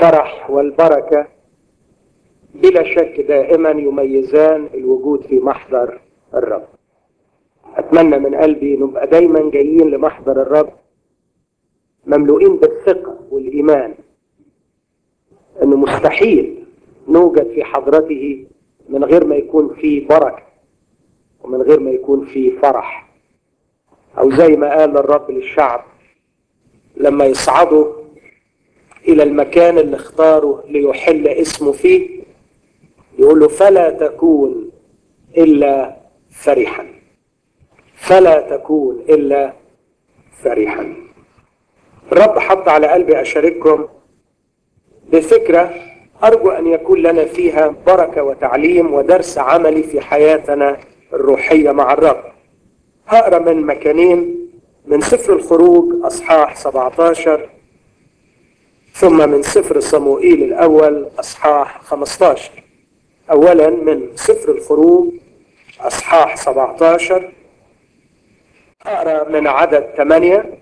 الفرح والبركة بلا شك دائما يميزان الوجود في محضر الرب أتمنى من قلبي نبقى دايما جايين لمحضر الرب مملوئين بالثقة والإيمان أنه مستحيل نوجد في حضرته من غير ما يكون في بركة ومن غير ما يكون في فرح أو زي ما قال الرب للشعب لما يصعدوا إلى المكان اللي اختاره ليحل اسمه فيه يقول له فلا تكون إلا فرحا فلا تكون إلا فرحا الرب حط على قلبي أشارككم بفكرة أرجو أن يكون لنا فيها بركة وتعليم ودرس عملي في حياتنا الروحية مع الرب هقرا من مكانين من سفر الخروج أصحاح 17 ثم من سفر صموئيل الأول أصحاح 15 أولا من سفر الخروج أصحاح 17 أقرأ من عدد 8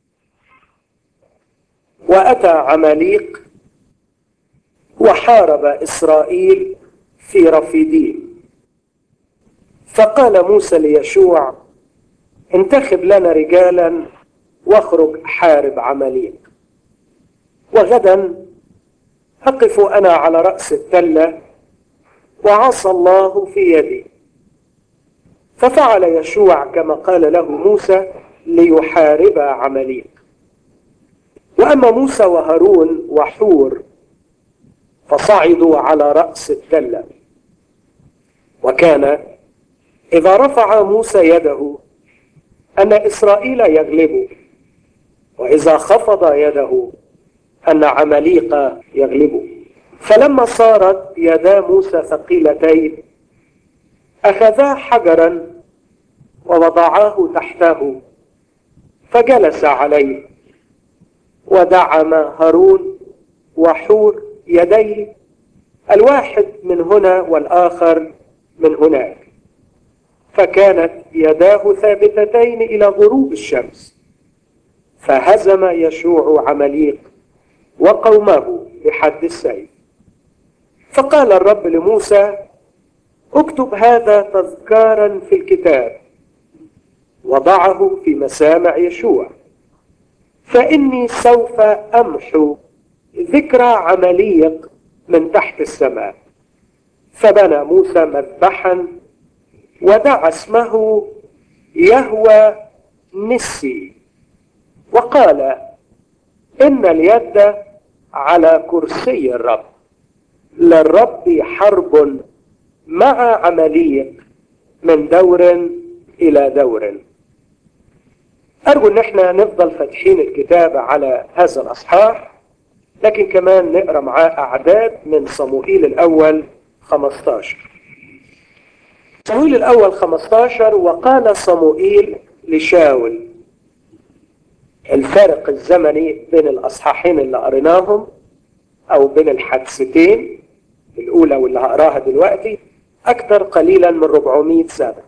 وأتى عماليق وحارب إسرائيل في رفيديم فقال موسى ليشوع انتخب لنا رجالا واخرج حارب عماليق وغدا أقف أنا على رأس التلة وعصى الله في يدي ففعل يشوع كما قال له موسى ليحارب عمليق وأما موسى وهارون وحور فصعدوا على رأس التلة وكان إذا رفع موسى يده أن إسرائيل يغلبه وإذا خفض يده أن عمليق يغلبه فلما صارت يدا موسى ثقيلتين أخذا حجرا ووضعاه تحته فجلس عليه ودعم هارون وحور يديه الواحد من هنا والآخر من هناك فكانت يداه ثابتتين إلى غروب الشمس فهزم يشوع عمليق وقومه بحد السيف فقال الرب لموسى اكتب هذا تذكارا في الكتاب وضعه في مسامع يشوع فإني سوف أمحو ذكرى عمليق من تحت السماء فبنى موسى مذبحا ودعا اسمه يهوى نسي وقال إن اليد على كرسي الرب للرب حرب مع عمليق من دور إلى دور أرجو إن احنا نفضل فاتحين الكتاب على هذا الأصحاح لكن كمان نقرأ معاه أعداد من صموئيل الأول 15 صموئيل الأول 15 وقال صموئيل لشاول الفارق الزمني بين الأصحاحين اللي قريناهم أو بين الحادثتين الأولى واللي هقراها دلوقتي أكثر قليلا من 400 سنة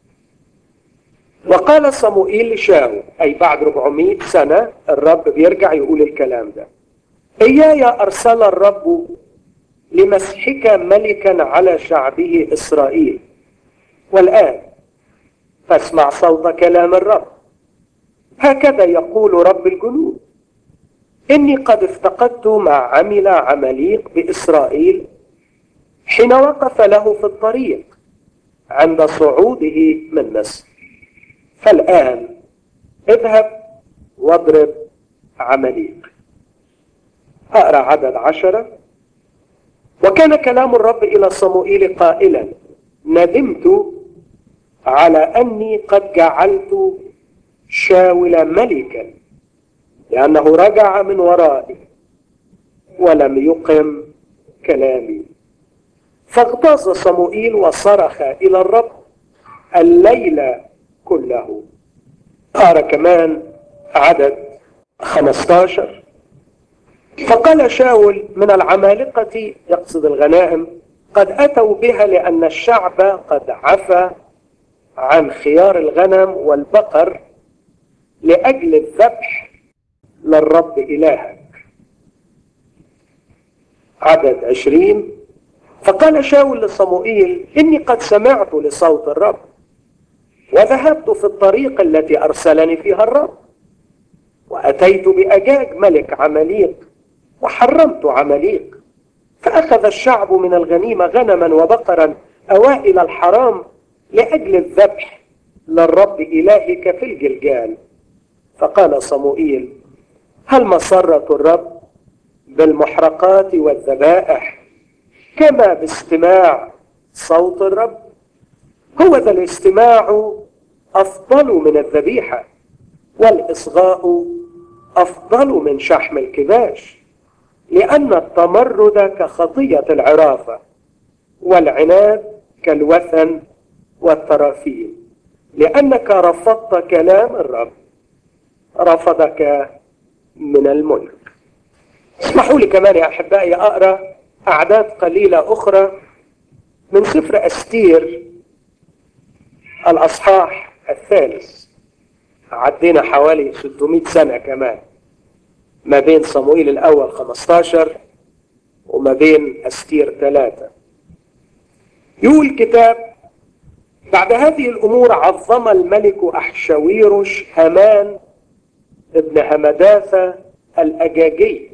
وقال صموئيل لشاول أي بعد 400 سنة الرب بيرجع يقول الكلام ده إياي أرسل الرب لمسحك ملكا على شعبه إسرائيل والآن فاسمع صوت كلام الرب هكذا يقول رب الجنود إني قد افتقدت ما عمل عمليق بإسرائيل حين وقف له في الطريق عند صعوده من مصر فالآن اذهب واضرب عمليق أقرأ عدد عشرة وكان كلام الرب إلى صموئيل قائلا ندمت على أني قد جعلت شاول ملكا لأنه رجع من ورائي ولم يقم كلامي فاغتاظ صموئيل وصرخ إلى الرب الليل كله أرى كمان عدد 15 فقال شاول من العمالقة يقصد الغنائم قد أتوا بها لأن الشعب قد عفى عن خيار الغنم والبقر لأجل الذبح للرب إلهك عدد عشرين فقال شاول لصموئيل إني قد سمعت لصوت الرب وذهبت في الطريق التي أرسلني فيها الرب وأتيت بأجاج ملك عمليق وحرمت عمليق فأخذ الشعب من الغنيمة غنما وبقرا أوائل الحرام لأجل الذبح للرب إلهك في الجلجال فقال صموئيل هل مسرة الرب بالمحرقات والذبائح كما باستماع صوت الرب هو ذا الاستماع أفضل من الذبيحة والإصغاء أفضل من شحم الكباش لأن التمرد كخطية العرافة والعناد كالوثن والتراثيم لأنك رفضت كلام الرب رفضك من الملك اسمحوا لي كمان يا أحبائي أقرأ أعداد قليلة أخرى من سفر أستير الأصحاح الثالث عدينا حوالي 600 سنة كمان ما بين صموئيل الأول 15 وما بين أستير ثلاثة يقول الكتاب بعد هذه الأمور عظم الملك أحشويرش هامان ابن همداثة الأجاجي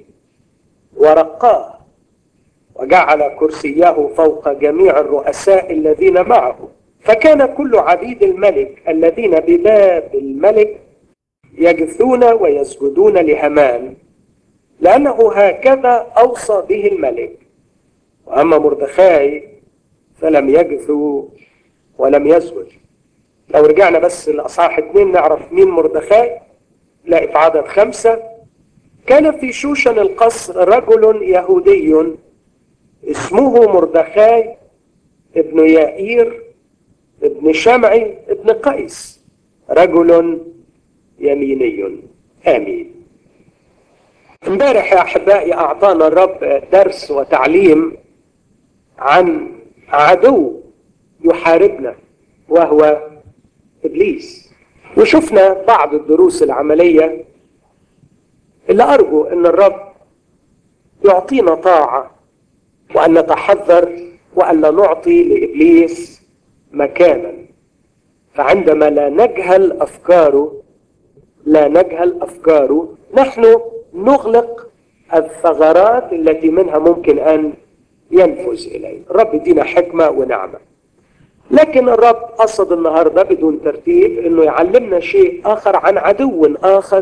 ورقاه وجعل كرسيه فوق جميع الرؤساء الذين معه فكان كل عبيد الملك الذين بباب الملك يجثون ويسجدون لهمان لأنه هكذا أوصى به الملك وأما مردخاي فلم يجثو ولم يسجد لو رجعنا بس لأصحاح اتنين نعرف مين مردخاي لا في عدد خمسة كان في شوشن القصر رجل يهودي اسمه مردخاي ابن يائير ابن شمعي ابن قيس رجل يميني آمين امبارح يا أحبائي أعطانا الرب درس وتعليم عن عدو يحاربنا وهو إبليس وشفنا بعض الدروس العملية اللي أرجو أن الرب يعطينا طاعة وأن نتحذر وأن لا نعطي لإبليس مكانا فعندما لا نجهل أفكاره لا نجهل أفكاره نحن نغلق الثغرات التي منها ممكن أن ينفذ إليه الرب يدينا حكمة ونعمة لكن الرب قصد النهاردة بدون ترتيب أنه يعلمنا شيء آخر عن عدو آخر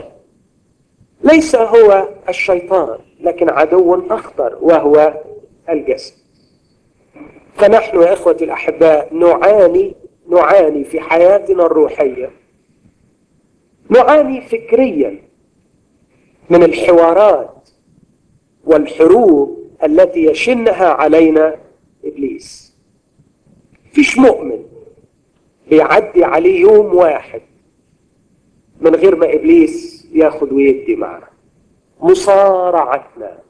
ليس هو الشيطان لكن عدو أخطر وهو الجسد فنحن يا إخوتي الأحباء نعاني نعاني في حياتنا الروحية نعاني فكريا من الحوارات والحروب التي يشنها علينا إبليس فيش مؤمن بيعدي عليه يوم واحد من غير ما إبليس ياخد ويدي معه مصارعتنا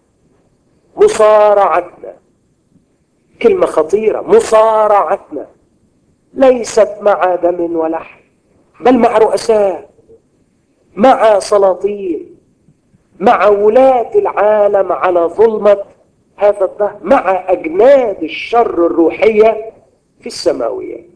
مصارعتنا كلمة خطيرة مصارعتنا ليست مع دم ولحم بل مع رؤساء مع سلاطين مع ولاة العالم على ظلمة هذا الدهر مع أجناد الشر الروحية في السماويات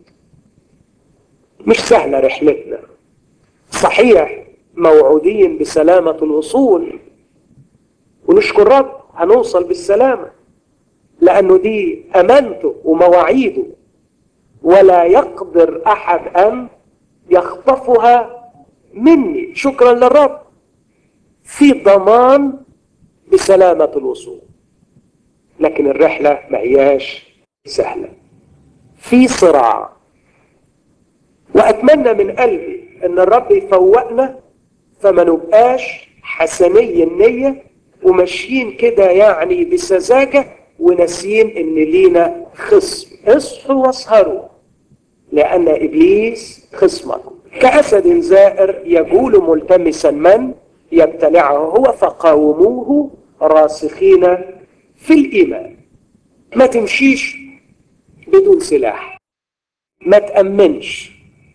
مش سهلة رحلتنا صحيح موعودين بسلامة الوصول ونشكر رب هنوصل بالسلامة لأنه دي أمانته ومواعيده ولا يقدر أحد أن يخطفها مني شكرا للرب في ضمان بسلامة الوصول لكن الرحلة ما هياش سهلة في صراع وأتمنى من قلبي أن الرب يفوقنا فما نبقاش حسني النية وماشيين كده يعني بسذاجة وناسيين ان لينا خصم اصحوا واسهروا لان ابليس خصمكم كاسد زائر يجول ملتمسا من يبتلعه هو فقاوموه راسخين في الايمان ما تمشيش بدون سلاح ما تامنش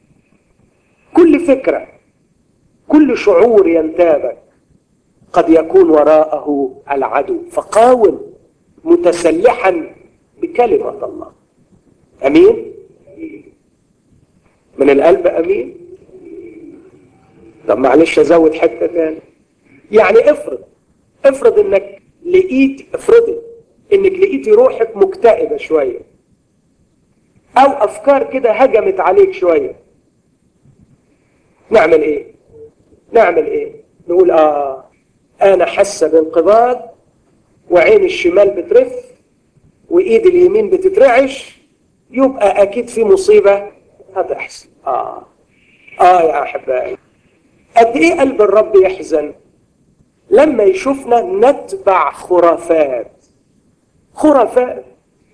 كل فكره كل شعور ينتابك قد يكون وراءه العدو فقاوم متسلحا بكلمة الله أمين من القلب أمين طب معلش أزود حتة تاني يعني افرض افرض انك لقيت افرضي انك لقيتي روحك مكتئبة شوية او افكار كده هجمت عليك شوية نعمل ايه نعمل ايه نقول اه انا حاسة بانقباض وعين الشمال بترف وايد اليمين بتترعش يبقى اكيد في مصيبة هتحصل اه اه يا احبائي قد ايه قلب الرب يحزن لما يشوفنا نتبع خرافات خرافات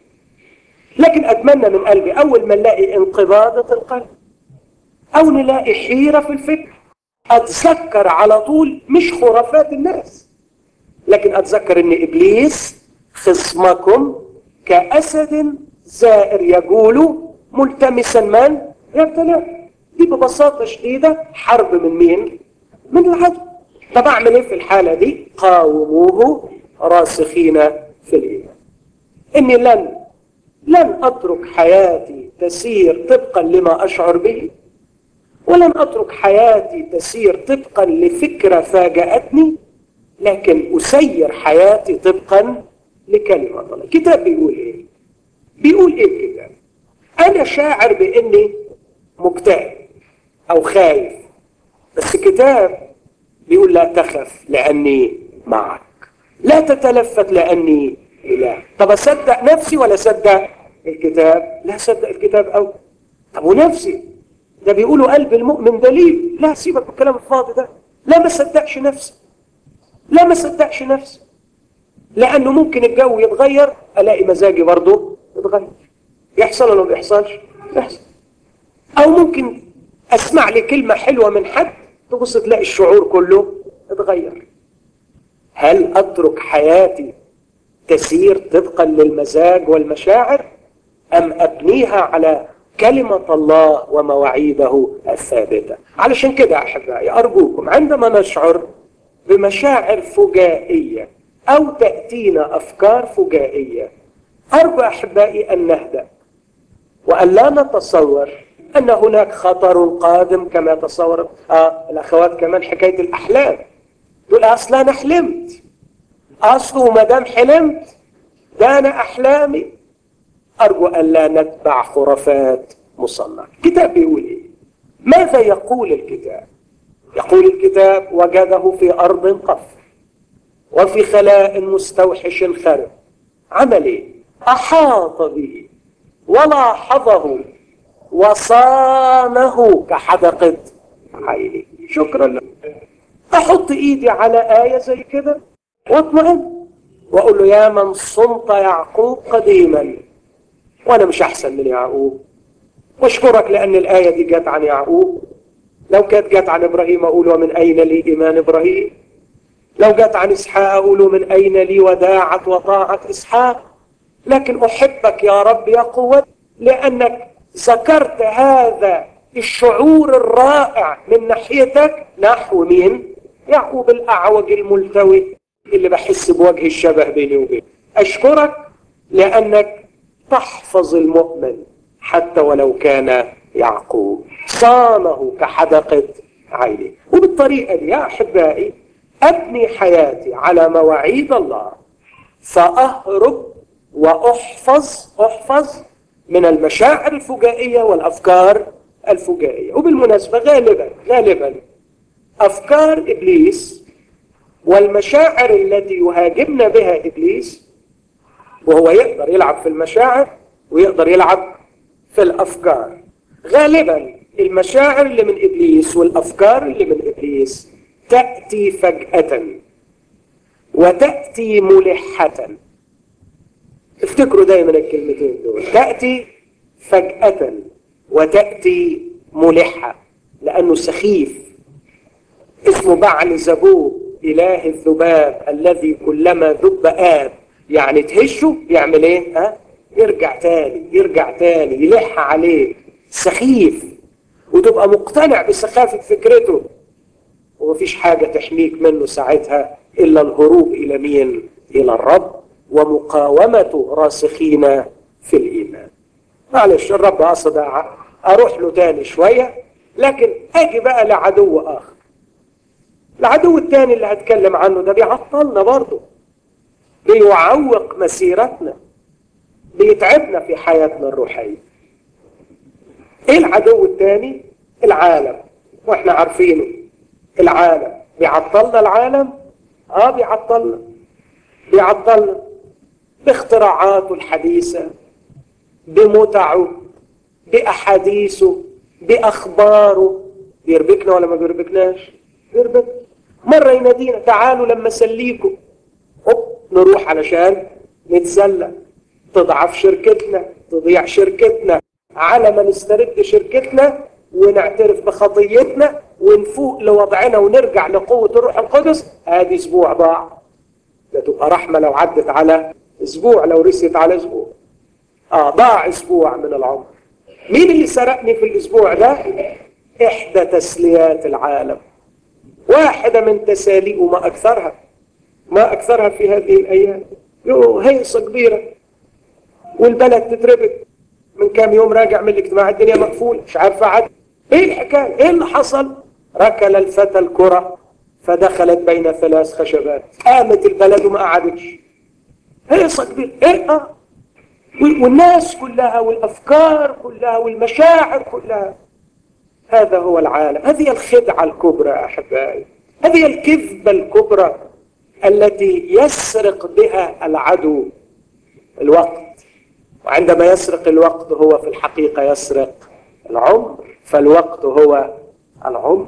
لكن اتمنى من قلبي اول ما نلاقي انقباضة القلب او نلاقي حيرة في الفكر اتذكر على طول مش خرافات الناس لكن اتذكر ان ابليس خصمكم كاسد زائر يقول ملتمسا من يبتلع دي ببساطة شديدة حرب من مين من العدو طب اعمل ايه في الحالة دي قاوموه راسخين في الايمان اني لن لن اترك حياتي تسير طبقا لما اشعر به ولن اترك حياتي تسير طبقا لفكرة فاجأتني لكن اسير حياتي طبقا لكلمة الله الكتاب بيقول ايه بيقول ايه الكتاب انا شاعر باني مكتئب او خايف بس الكتاب بيقول لا تخف لاني معك لا تتلفت لاني اله طب اصدق نفسي ولا اصدق الكتاب لا اصدق الكتاب او طب ونفسي ده بيقولوا قلب المؤمن دليل لا سيبك من الكلام الفاضي ده لا ما صدقش نفسي لا ما صدقش نفسي لانه ممكن الجو يتغير الاقي مزاجي برضه يتغير يحصل ولا ما بيحصلش يحصل او ممكن اسمع لي كلمه حلوه من حد تبص تلاقي الشعور كله اتغير هل اترك حياتي تسير طبقا للمزاج والمشاعر ام ابنيها على كلمة الله ومواعيده الثابتة علشان كده أحبائي أرجوكم عندما نشعر بمشاعر فجائية أو تأتينا أفكار فجائية أرجو أحبائي أن نهدأ وأن لا نتصور أن هناك خطر قادم كما تصور آه الأخوات كمان حكاية الأحلام تقول أصل أنا حلمت أصله ما دام حلمت ده أنا أحلامي أرجو أن لا نتبع خرافات مصنعة الكتاب بيقول إيه ماذا يقول الكتاب يقول الكتاب وجده في أرض قفر وفي خلاء مستوحش خرب عمل إيه أحاط به ولاحظه وصانه كحدقة عيني شكرا لك أحط إيدي على آية زي كده واطمئن وأقول له يا من صمت يعقوب قديما وأنا مش أحسن من يعقوب واشكرك لأن الآية دي جت عن يعقوب لو كانت جت عن إبراهيم أقول ومن أين لي إيمان إبراهيم لو جت عن إسحاق أقول من أين لي وداعة وطاعة إسحاق لكن أحبك يا رب يا قوة لأنك ذكرت هذا الشعور الرائع من ناحيتك نحو مين؟ يعقوب الأعوج الملتوي اللي بحس بوجه الشبه بيني وبينه أشكرك لأنك تحفظ المؤمن حتى ولو كان يعقوب صانه كحدقة عيني وبالطريقة دي يا أحبائي أبني حياتي على مواعيد الله فأهرب وأحفظ أحفظ من المشاعر الفجائية والأفكار الفجائية وبالمناسبة غالبا غالبا أفكار إبليس والمشاعر التي يهاجمنا بها إبليس وهو يقدر يلعب في المشاعر ويقدر يلعب في الأفكار غالبا المشاعر اللي من إبليس والأفكار اللي من إبليس تأتي فجأة وتأتي ملحة افتكروا دايما الكلمتين دول تأتي فجأة وتأتي ملحة لأنه سخيف اسمه بعل زبوب إله الذباب الذي كلما ذب آب يعني تهشه يعمل ايه ها يرجع تاني يرجع تاني يلح عليك سخيف وتبقى مقتنع بسخافة فكرته ومفيش حاجة تحميك منه ساعتها إلا الهروب إلى مين إلى الرب ومقاومة راسخين في الإيمان معلش الرب قصد أروح له تاني شوية لكن أجي بقى لعدو آخر العدو الثاني اللي هتكلم عنه ده بيعطلنا برضه بيعوق مسيرتنا بيتعبنا في حياتنا الروحية ايه العدو الثاني العالم واحنا عارفينه العالم بيعطلنا العالم اه بيعطلنا بيعطلنا باختراعاته الحديثة بمتعه بأحاديثه بأخباره بيربكنا ولا ما بيربكناش بيربك مرة ينادينا تعالوا لما اسليكم هوب نروح علشان نتسلى تضعف شركتنا تضيع شركتنا على ما نسترد شركتنا ونعترف بخطيتنا ونفوق لوضعنا ونرجع لقوة الروح القدس ادي اسبوع ضاع ده تبقى رحمة لو عدت على اسبوع لو رست على اسبوع اه ضاع اسبوع من العمر مين اللي سرقني في الاسبوع ده احدى تسليات العالم واحدة من تساليه ما اكثرها ما اكثرها في هذه الايام يو هيصة كبيرة والبلد تتربك من كام يوم راجع من الاجتماع الدنيا مقفولة مش عارفة عد ايه الحكاية ايه اللي حصل ركل الفتى الكرة فدخلت بين ثلاث خشبات قامت البلد وما قعدتش هيصة كبيرة ايه اه والناس كلها والافكار كلها والمشاعر كلها هذا هو العالم هذه الخدعة الكبرى احبائي هذه الكذبة الكبرى التي يسرق بها العدو الوقت وعندما يسرق الوقت هو في الحقيقة يسرق العمر فالوقت هو العمر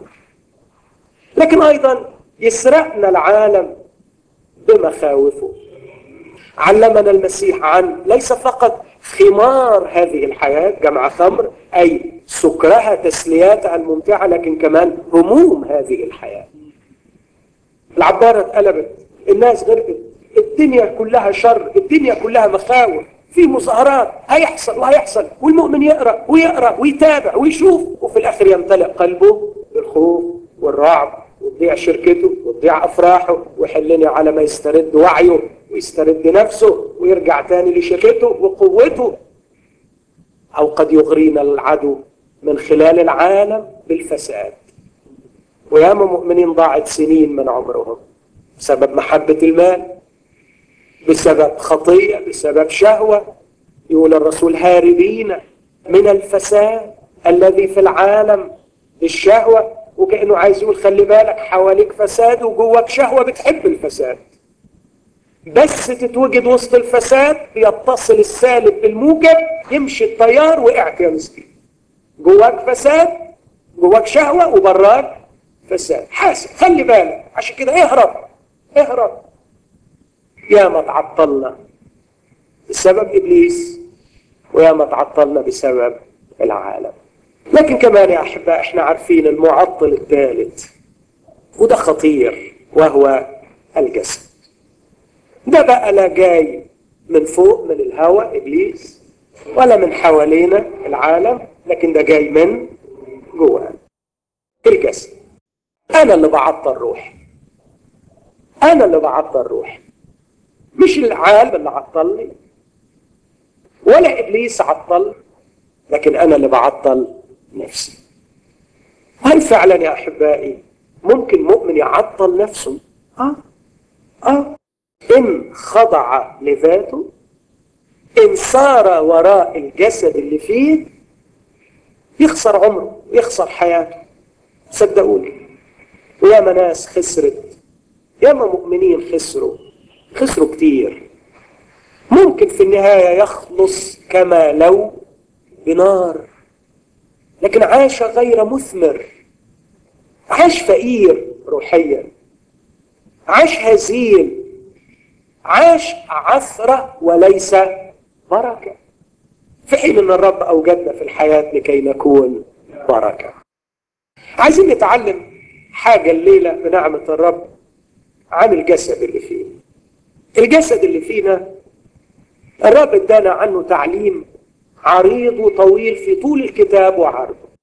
لكن أيضا يسرقنا العالم بمخاوفه علمنا المسيح عن ليس فقط خمار هذه الحياة جمع خمر أي سكرها تسلياتها الممتعة لكن كمان هموم هذه الحياة العبارة اتقلبت الناس غرقت الدنيا كلها شر الدنيا كلها مخاوف في مظاهرات هيحصل وهيحصل والمؤمن يقرأ ويقرأ ويتابع ويشوف وفي الآخر يمتلئ قلبه بالخوف والرعب وتضيع شركته وتضيع أفراحه ويحلني على ما يسترد وعيه ويسترد نفسه ويرجع تاني لشركته وقوته أو قد يغرينا العدو من خلال العالم بالفساد وياما مؤمنين ضاعت سنين من عمرهم بسبب محبة المال بسبب خطية بسبب شهوة يقول الرسول هاربين من الفساد الذي في العالم بالشهوة وكأنه عايز يقول خلي بالك حواليك فساد وجواك شهوة بتحب الفساد بس تتوجد وسط الفساد يتصل السالب بالموجب يمشي التيار وقعت يا مسكين جواك فساد جواك شهوة وبراك فساد حاسب خلي بالك عشان كده اهرب اهرب يا ما تعطلنا بسبب ابليس ويا ما تعطلنا بسبب العالم لكن كمان يا احباء احنا عارفين المعطل الثالث وده خطير وهو الجسد ده بقى لا جاي من فوق من الهواء ابليس ولا من حوالينا العالم لكن ده جاي من جوانا الجسد انا اللي بعطل روحي انا اللي بعطل روحي مش العالم اللي عطلني ولا ابليس عطل لكن انا اللي بعطل نفسي هل فعلا يا احبائي ممكن مؤمن يعطل نفسه اه اه ان خضع لذاته ان سار وراء الجسد اللي فيه يخسر عمره يخسر حياته صدقوني وياما ناس خسرت ياما مؤمنين خسروا خسروا كتير ممكن في النهاية يخلص كما لو بنار لكن عاش غير مثمر عاش فقير روحيا عاش هزيل عاش عثرة وليس بركة في حين ان الرب اوجدنا في الحياة لكي نكون بركة عايزين نتعلم حاجة الليلة بنعمة الرب عن الجسد اللي فيه الجسد اللي فينا الرب ادانا عنه تعليم عريض وطويل في طول الكتاب وعرضه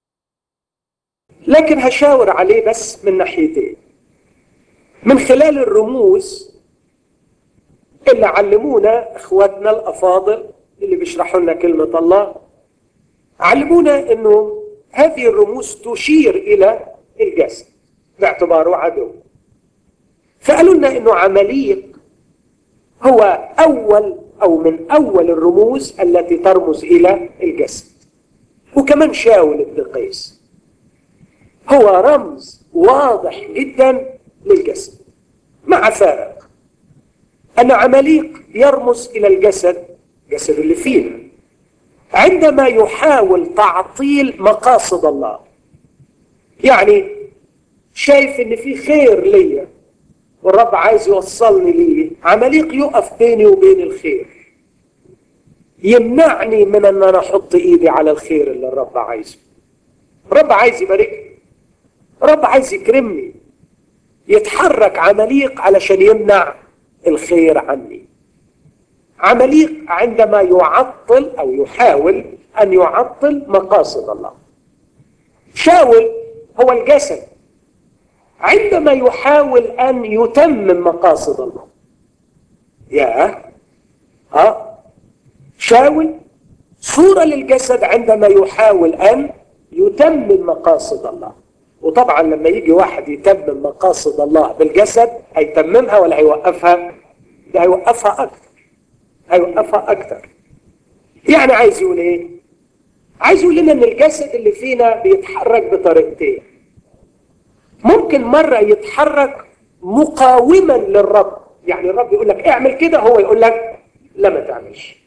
لكن هشاور عليه بس من ناحيتين من خلال الرموز اللي علمونا اخواتنا الافاضل اللي بيشرحوا لنا كلمه الله علمونا انه هذه الرموز تشير الى الجسد باعتباره عدو فقالوا لنا انه عمليق هو اول او من اول الرموز التي ترمز الى الجسد وكمان شاول ابن قيس هو رمز واضح جدا للجسد مع فارق ان عمليق يرمز الى الجسد الجسد اللي فينا عندما يحاول تعطيل مقاصد الله يعني شايف ان في خير ليا والرب عايز يوصلني ليه عمليق يقف بيني وبين الخير يمنعني من ان انا احط ايدي على الخير اللي الرب عايزه الرب عايز يباركني الرب عايز يكرمني يتحرك عمليق علشان يمنع الخير عني عمليق عندما يعطل او يحاول ان يعطل مقاصد الله شاول هو الجسد عندما يحاول ان يتمم مقاصد الله يا ها شاول صورة للجسد عندما يحاول ان يتمم مقاصد الله وطبعا لما يجي واحد يتمم مقاصد الله بالجسد هيتممها ولا هيوقفها ده هيوقفها اكتر هيوقفها اكتر يعني عايز يقول ايه عايز يقول لنا ان الجسد اللي فينا بيتحرك بطريقتين ممكن مرة يتحرك مقاوما للرب يعني الرب يقول لك اعمل كده هو يقول لك لا ما تعملش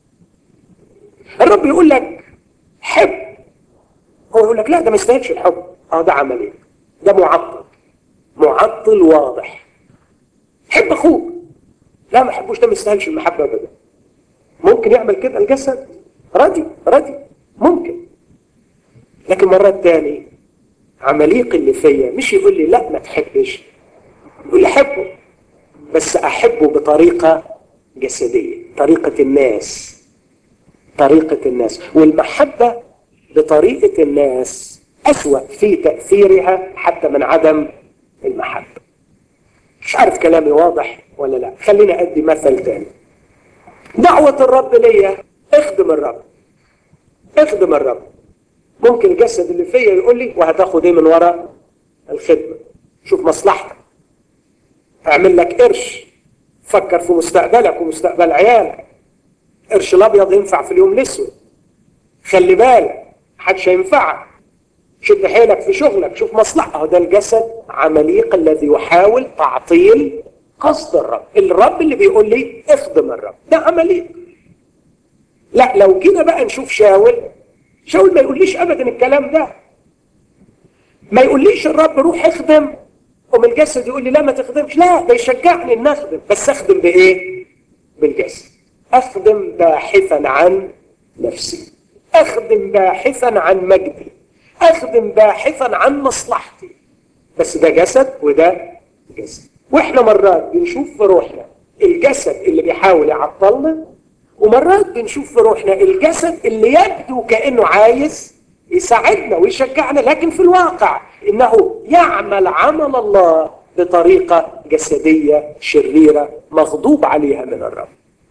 الرب يقول لك حب هو يقول لك لا ده ما يستاهلش الحب اه ده عمل ايه ده معطل معطل واضح حب اخوك لا ما حبوش ده ما يستاهلش المحبه ابدا ممكن يعمل كده الجسد راضي راضي ممكن لكن مرات تاني عمليق اللي فيا مش يقول لي لا ما تحبش يقول لي احبه بس احبه بطريقه جسديه طريقه الناس طريقه الناس والمحبه بطريقه الناس اسوا في تاثيرها حتى من عدم المحبه مش عارف كلامي واضح ولا لا خليني ادي مثل تاني دعوه الرب ليا اخدم الرب اخدم الرب ممكن الجسد اللي فيا يقول لي وهتاخد ايه من وراء الخدمه شوف مصلحتك اعمل لك قرش فكر في مستقبلك ومستقبل عيالك قرش الابيض ينفع في اليوم الاسود خلي بالك محدش هينفعك شد حيلك في شغلك شوف مصلحه اهو ده الجسد عمليق الذي يحاول تعطيل قصد الرب الرب اللي بيقول لي اخدم الرب ده عمليق لا لو جينا بقى نشوف شاول شاول ما يقوليش ابدا الكلام ده ما يقوليش الرب روح اخدم قوم الجسد يقول لي لا ما تخدمش لا ده يشجعني ان اخدم بس اخدم بايه بالجسد اخدم باحثا عن نفسي اخدم باحثا عن مجدي اخدم باحثا عن مصلحتي بس ده جسد وده جسد واحنا مرات بنشوف في روحنا الجسد اللي بيحاول يعطلنا ومرات بنشوف في روحنا الجسد اللي يبدو كانه عايز يساعدنا ويشجعنا لكن في الواقع انه يعمل عمل الله بطريقه جسديه شريره مغضوب عليها من الرب.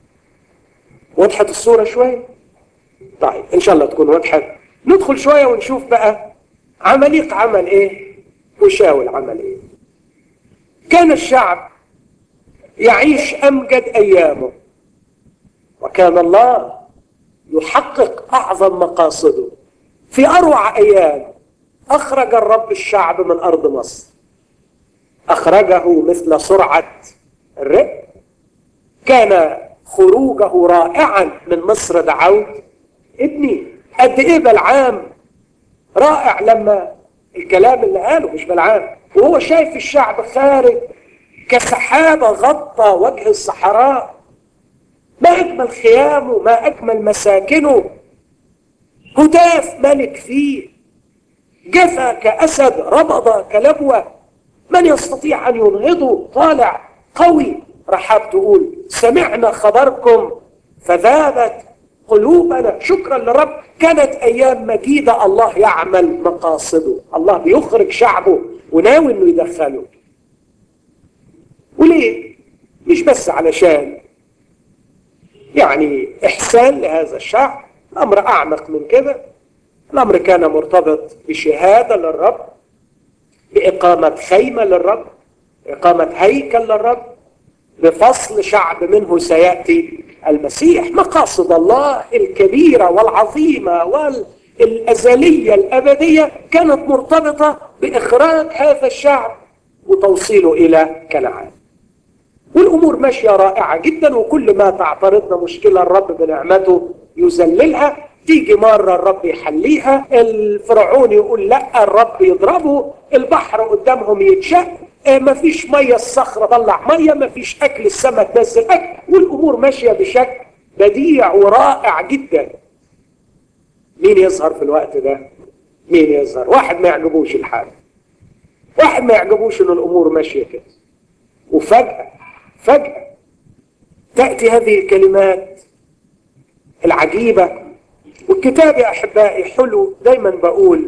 وضحت الصوره شويه؟ طيب ان شاء الله تكون وضحت. ندخل شويه ونشوف بقى عمليق عمل ايه؟ وشاول عمل ايه؟ كان الشعب يعيش امجد ايامه وكان الله يحقق اعظم مقاصده في اروع ايام اخرج الرب الشعب من ارض مصر اخرجه مثل سرعه الرئ كان خروجه رائعا من مصر دعوت ابني قد ايه بلعام رائع لما الكلام اللي قاله مش بلعام وهو شايف الشعب خارج كسحابه غطى وجه الصحراء ما أجمل خيامه ما أجمل مساكنه هتاف ملك فيه جفا كأسد ربض كلبوة من يستطيع أن ينهضه طالع قوي رحاب تقول سمعنا خبركم فذابت قلوبنا شكرا لرب كانت أيام مجيدة الله يعمل مقاصده الله بيخرج شعبه وناوي أنه يدخله وليه؟ مش بس علشان يعني إحسان لهذا الشعب الأمر أعمق من كده الأمر كان مرتبط بشهادة للرب بإقامة خيمة للرب إقامة هيكل للرب بفصل شعب منه سيأتي المسيح مقاصد الله الكبيرة والعظيمة والأزلية الأبدية كانت مرتبطة بإخراج هذا الشعب وتوصيله إلى كنعان والأمور ماشية رائعة جدا وكل ما تعترضنا مشكلة الرب بنعمته يذللها تيجي مرة الرب يحليها الفرعون يقول لا الرب يضربه البحر قدامهم يتشق مفيش مية الصخرة طلع مية مفيش أكل السماء تنزل أكل والأمور ماشية بشكل بديع ورائع جدا مين يظهر في الوقت ده مين يظهر واحد ما يعجبوش الحال واحد ما يعجبوش ان الامور ماشيه كده وفجاه فجاه تاتي هذه الكلمات العجيبه والكتاب يا احبائي حلو دايما بقول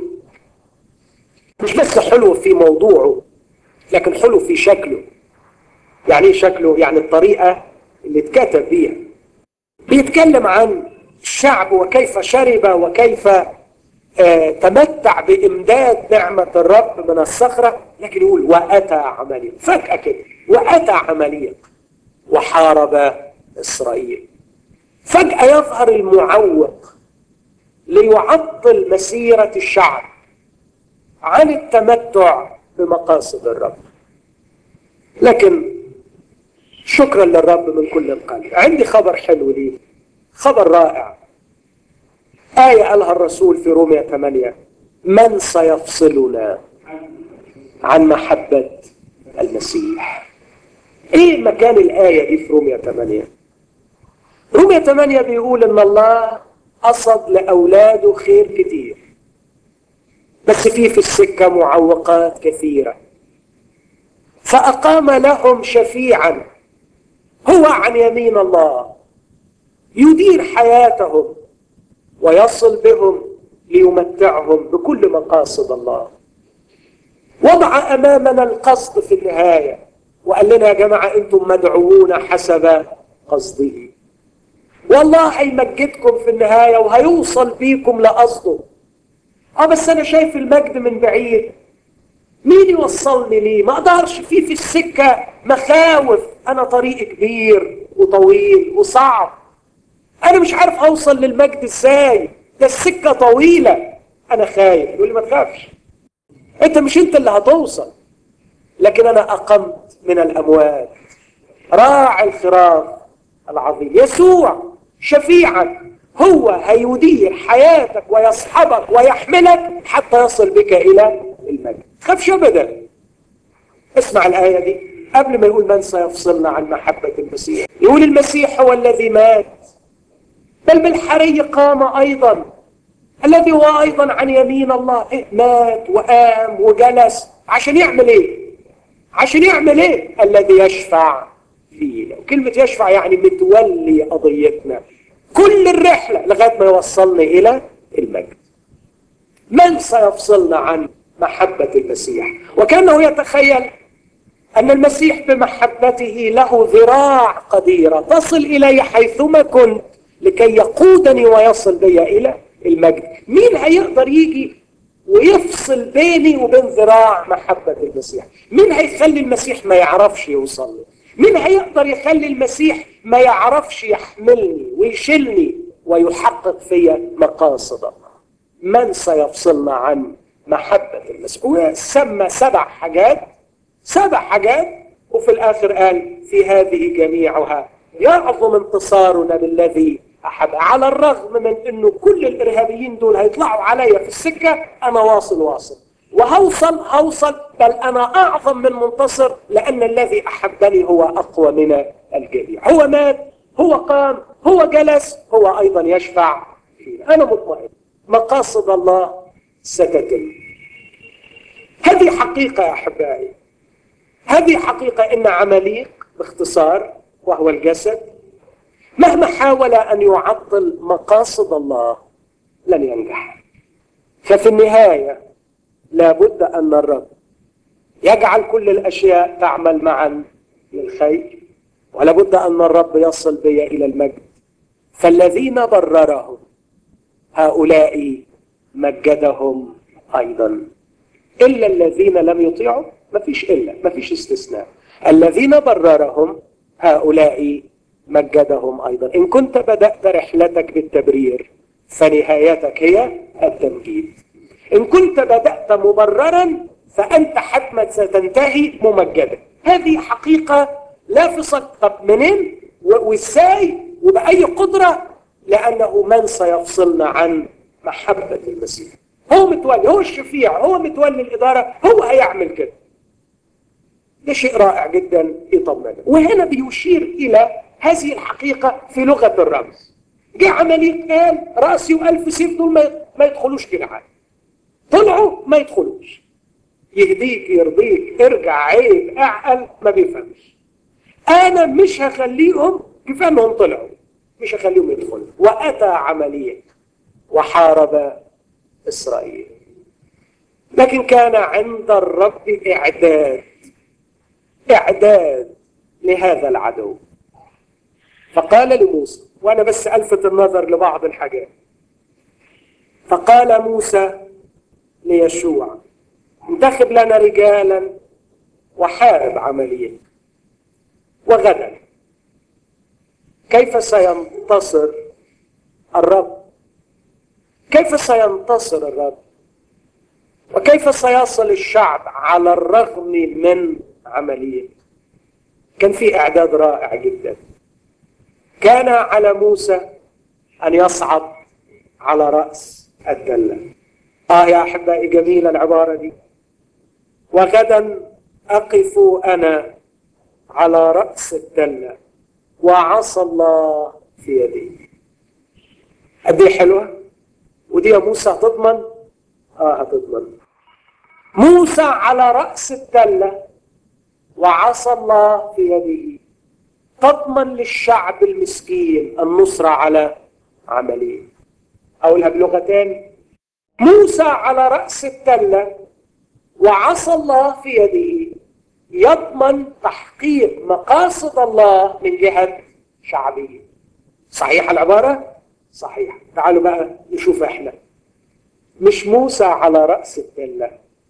مش بس حلو في موضوعه لكن حلو في شكله يعني ايه شكله يعني الطريقه اللي اتكتب بيها بيتكلم عن الشعب وكيف شرب وكيف آه تمتع بإمداد نعمة الرب من الصخرة لكن يقول وأتى عمليق فجأة كده وأتى عمليق وحارب إسرائيل فجأة يظهر المعوق ليعطل مسيرة الشعب عن التمتع بمقاصد الرب لكن شكرا للرب من كل القلب عندي خبر حلو ليه خبر رائع آية قالها الرسول في رومية 8 من سيفصلنا عن محبة المسيح ايه مكان الآية دي في رومية 8 رومية 8 بيقول ان الله قصد لأولاده خير كتير بس في في السكة معوقات كثيرة فأقام لهم شفيعا هو عن يمين الله يدير حياتهم ويصل بهم ليمتعهم بكل مقاصد الله وضع امامنا القصد في النهايه وقال لنا يا جماعه انتم مدعوون حسب قصده والله هيمجدكم في النهايه وهيوصل بيكم لقصده اه بس انا شايف المجد من بعيد مين يوصلني ليه ما اقدرش في في السكه مخاوف انا طريق كبير وطويل وصعب انا مش عارف اوصل للمجد ازاي ده السكه طويله انا خايف يقول لي ما تخافش انت مش انت اللي هتوصل لكن انا اقمت من الاموات راعي الخراف العظيم يسوع شفيعا هو هيدير حياتك ويصحبك ويحملك حتى يصل بك الى المجد خافش ابدا اسمع الايه دي قبل ما يقول من سيفصلنا عن محبه المسيح يقول المسيح هو الذي مات بل بالحري قام أيضا الذي هو أيضا عن يمين الله إيه مات وقام وجلس عشان يعمل إيه عشان يعمل إيه الذي يشفع فينا وكلمة يشفع يعني متولي قضيتنا كل الرحلة لغاية ما يوصلنا إلى المجد من سيفصلنا عن محبة المسيح وكأنه يتخيل أن المسيح بمحبته له ذراع قديرة تصل إلي حيثما كنت لكي يقودني ويصل بي إلى المجد مين هيقدر يجي ويفصل بيني وبين ذراع محبة المسيح مين هيخلي المسيح ما يعرفش يوصل لي مين هيقدر يخلي المسيح ما يعرفش يحملني ويشيلني ويحقق فيا مقاصد الله من سيفصلنا عن محبة المسيح وسمى سبع حاجات سبع حاجات وفي الآخر قال في هذه جميعها يعظم انتصارنا بالذي أحب على الرغم من أنه كل الإرهابيين دول هيطلعوا عليا في السكة أنا واصل واصل وهوصل هوصل بل أنا أعظم من منتصر لأن الذي أحبني هو أقوى من الجميع هو مات هو قام هو جلس هو أيضا يشفع فينا أنا مطمئن مقاصد الله ستتم هذه حقيقة يا أحبائي هذه حقيقة إن عمليق باختصار وهو الجسد مهما حاول أن يعطل مقاصد الله لن ينجح ففي النهاية لابد أن الرب يجعل كل الأشياء تعمل معا للخير ولابد أن الرب يصل بي إلى المجد فالذين بررهم هؤلاء مجدهم ايضا الا الذين لم يطيعوا ما فيش الا ما فيش استثناء الذين بررهم هؤلاء مجدهم ايضا ان كنت بدات رحلتك بالتبرير فنهايتك هي التمجيد ان كنت بدات مبررا فانت حتما ستنتهي ممجدا هذه حقيقه لا فصل طب منين وازاي وباي قدره لانه من سيفصلنا عن محبه المسيح هو متولي هو الشفيع هو متولي الاداره هو هيعمل كده ده شيء رائع جدا يطمنا وهنا بيشير الى هذه الحقيقه في لغه الرمز جه عمليه قال راسي والف سيف دول ما يدخلوش كده عادي طلعوا ما يدخلوش يهديك يرضيك ارجع عيب اعقل ما بيفهمش انا مش هخليهم كفايه انهم طلعوا مش هخليهم يدخلوا واتى عمليه وحارب اسرائيل لكن كان عند الرب اعداد اعداد لهذا العدو فقال لموسى وانا بس الفت النظر لبعض الحاجات فقال موسى ليشوع انتخب لنا رجالا وحارب عمليا وغدا كيف سينتصر الرب كيف سينتصر الرب وكيف سيصل الشعب على الرغم من عملية كان في إعداد رائع جدا كان على موسى أن يصعد على رأس الدلة آه يا أحبائي جميلة العبارة دي وغدا أقف أنا على رأس الدلة وعصى الله في يدي قد ايه حلوة ودي يا موسى هتضمن اه هتضمن موسى على رأس الدلة وعصى الله في يده تضمن للشعب المسكين النصرة على عمليه أقولها بلغة تاني موسى على رأس التلة وعصى الله في يده يضمن تحقيق مقاصد الله من جهة شعبه صحيح العبارة؟ صحيح تعالوا بقى نشوف احنا مش موسى على رأس التلة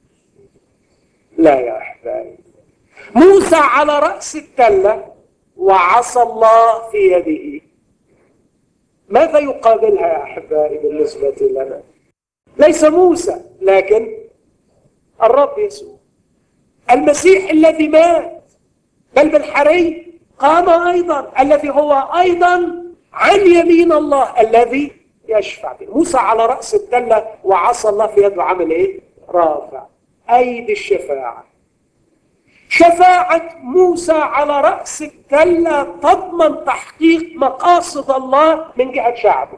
لا يا أحبائي موسى على رأس التلة وعصى الله في يده ماذا يقابلها يا أحبائي بالنسبة لنا ليس موسى لكن الرب يسوع المسيح الذي مات بل بالحري قام أيضا الذي هو أيضا عن يمين الله الذي يشفع به موسى على رأس التلة وعصى الله في يده عمل ايه رافع أيدي الشفاعة شفاعة موسى على رأس التلة تضمن تحقيق مقاصد الله من جهة شعبه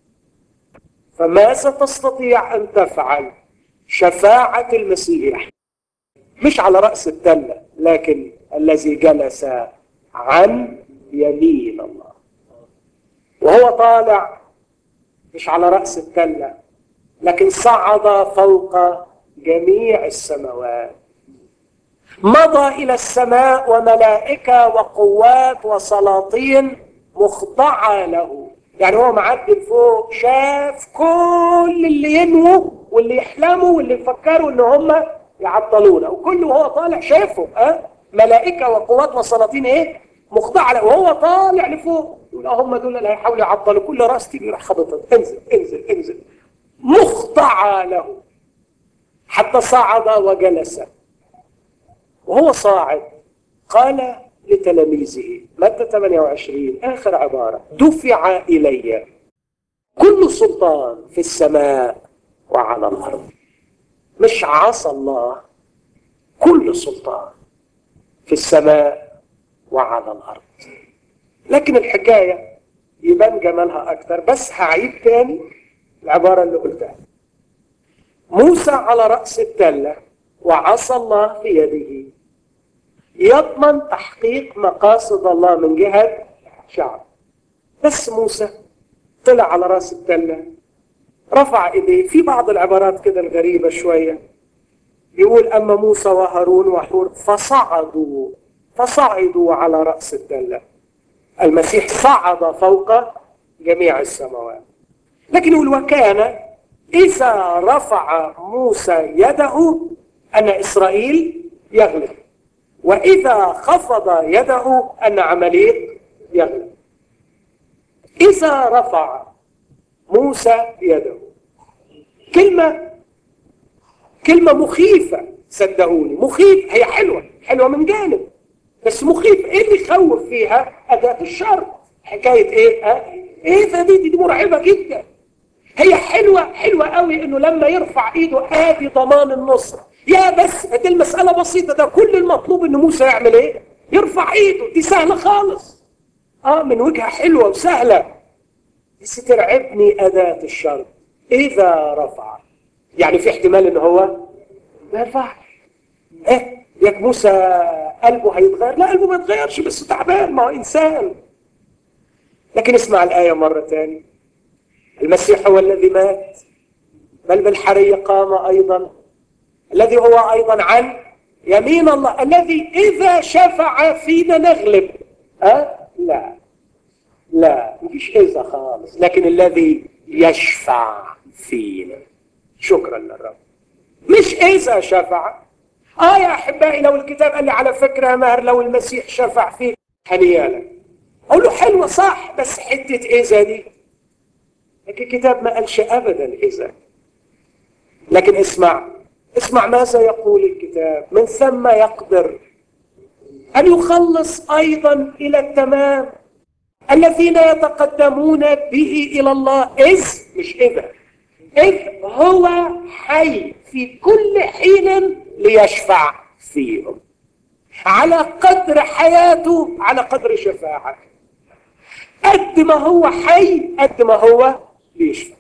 فماذا تستطيع أن تفعل شفاعة المسيح مش على رأس التلة لكن الذي جلس عن يمين الله وهو طالع مش على رأس التلة لكن صعد فوق جميع السماوات مضى إلى السماء وملائكة وقوات وسلاطين مخضعة له يعني هو معدي فوق شاف كل اللي ينووا واللي يحلموا واللي يفكروا ان هم يعطلونا وكل وهو طالع شافه أه؟ ملائكة وقوات وسلاطين ايه مخضعة له وهو طالع لفوق يقول هم دول اللي هيحاولوا يعطلوا كل راس تيجي يروح خبطها انزل انزل انزل مخضعة له حتى صعد وجلس وهو صاعد قال لتلاميذه مادة 28 آخر عبارة دفع إلي كل سلطان في السماء وعلى الأرض مش عصى الله كل سلطان في السماء وعلى الأرض لكن الحكاية يبان جمالها أكتر بس هعيد تاني العبارة اللي قلتها موسى على رأس التلة وعصى الله في يده يضمن تحقيق مقاصد الله من جهة شعب بس موسى طلع على راس التلة رفع ايديه في بعض العبارات كده الغريبة شوية يقول أما موسى وهارون وحور فصعدوا فصعدوا على رأس التلة المسيح صعد فوق جميع السماوات لكن يقول وكان إذا رفع موسى يده أن إسرائيل يغلب وإذا خفض يده أن عمليق يغلب إذا رفع موسى يده كلمة كلمة مخيفة صدقوني مخيف هي حلوة حلوة من جانب بس مخيف ايه اللي يخوف فيها أداة الشر حكاية ايه ها ايه ده دي, دي مرعبة جدا هي حلوة حلوة قوي انه لما يرفع ايده ادي ضمان النصر يا بس دي المسألة بسيطة ده كل المطلوب ان موسى يعمل ايه يرفع ايده دي سهلة خالص اه من وجهة حلوة وسهلة بس ترعبني أداة الشر إذا رفع يعني في احتمال ان هو ما يرفعش ايه ياك موسى قلبه هيتغير لا قلبه ما يتغيرش بس تعبان ما هو انسان لكن اسمع الآية مرة تاني المسيح هو الذي مات بل بالحرية قام أيضا الذي هو أيضا عن يمين الله الذي إذا شفع فينا نغلب أه؟ لا لا مفيش إذا خالص لكن الذي يشفع فينا شكرا للرب مش إذا شفع آه يا أحبائي لو الكتاب قال لي على فكرة يا ماهر لو المسيح شفع فيك هنيالك أقول له حلوة صح بس حتة إذا دي لكن الكتاب ما قالش أبدا إذا لكن اسمع اسمع ماذا يقول الكتاب من ثم يقدر أن يخلص أيضا إلى التمام الذين يتقدمون به إلى الله إذ مش إذا إذ هو حي في كل حين ليشفع فيهم على قدر حياته على قدر شفاعته قد ما هو حي قد ما هو بيشفع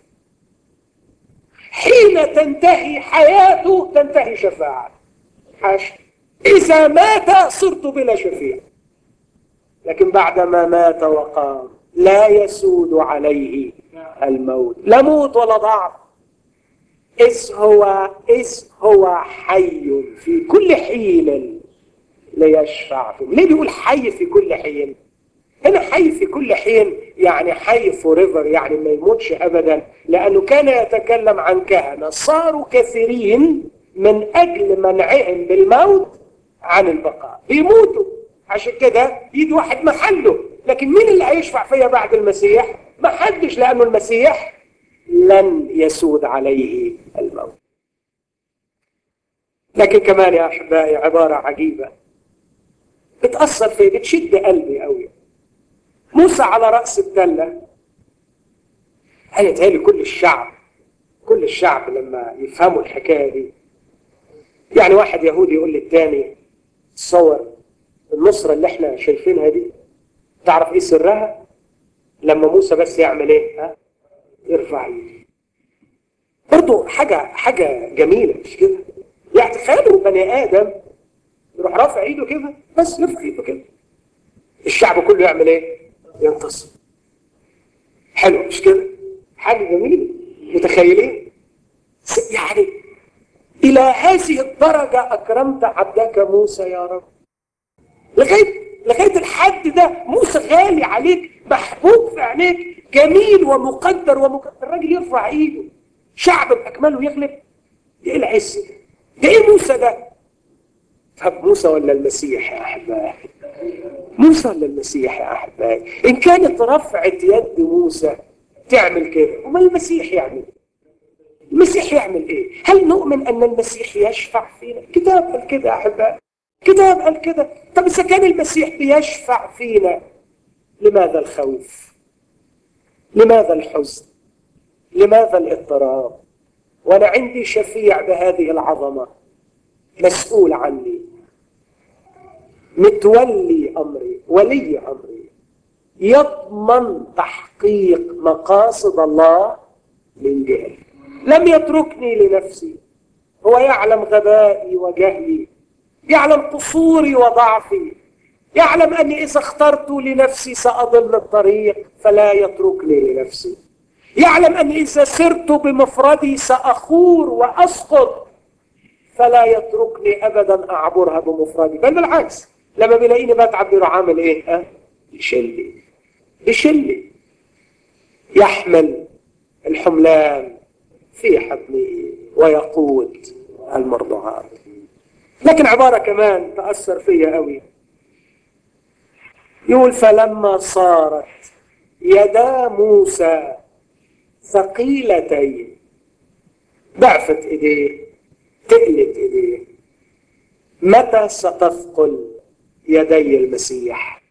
حين تنتهي حياته تنتهي شفاعته حاشا إذا مات صرت بلا شفيع لكن بعدما مات وقام لا يسود عليه الموت لا موت ولا ضعف إذ هو إذ هو حي في كل حين ليشفع فيه ليه بيقول حي في كل حين هنا حي في كل حين يعني حي فوريفر يعني ما يموتش ابدا لانه كان يتكلم عن كهنه صاروا كثيرين من اجل منعهم بالموت عن البقاء بيموتوا عشان كده يجي واحد محله لكن مين اللي هيشفع فيا بعد المسيح ما حدش لانه المسيح لن يسود عليه الموت لكن كمان يا احبائي عباره عجيبه بتاثر في بتشد قلبي قوي موسى على رأس الدلة هيتهيألي كل الشعب كل الشعب لما يفهموا الحكاية دي يعني واحد يهودي يقول للتاني تصور النصرة اللي احنا شايفينها دي تعرف ايه سرها لما موسى بس يعمل ايه ها يرفع ايده برضه حاجة حاجة جميلة مش كده يعني تخيلوا بني آدم يروح رافع ايده كده بس يرفع ايده كده الشعب كله يعمل ايه ينتصر حلو مش كده حاجة جميلة متخيلين يعني إلى هذه الدرجة أكرمت عبدك موسى يا رب لغاية لغاية الحد ده موسى غالي عليك محبوب في عينيك جميل ومقدر ومقدر الراجل يرفع ايده شعب بأكمله يغلب ده ايه العز ده؟ ده ايه موسى ده؟ طب موسى ولا المسيح يا أحبائي؟ موسى ولا المسيح يا أحبائي إن كانت رفعة يد موسى تعمل كده وما المسيح يعمل المسيح يعمل إيه هل نؤمن أن المسيح يشفع فينا كتاب قال كده يا أحبائي كتاب قال كده طب إذا كان المسيح بيشفع فينا لماذا الخوف لماذا الحزن لماذا الاضطراب وأنا عندي شفيع بهذه العظمة مسؤول عني متولي أمري ولي أمري يضمن تحقيق مقاصد الله من جهلي لم يتركني لنفسي هو يعلم غبائي وجهلي يعلم قصوري وضعفي يعلم أني إذا اخترت لنفسي سأضل الطريق فلا يتركني لنفسي يعلم أني إذا سرت بمفردي سأخور وأسقط فلا يتركني أبدا أعبرها بمفردي بل بالعكس لما بيلاقيني بتعب بيروح عامل ايه ها يشلي يشلي يحمل الحملان في حضنه ويقود المرضعات لكن عبارة كمان تأثر فيا قوي يقول فلما صارت يدا موسى ثقيلتين ضعفت ايديه تقلت ايديه متى ستثقل يدي المسيح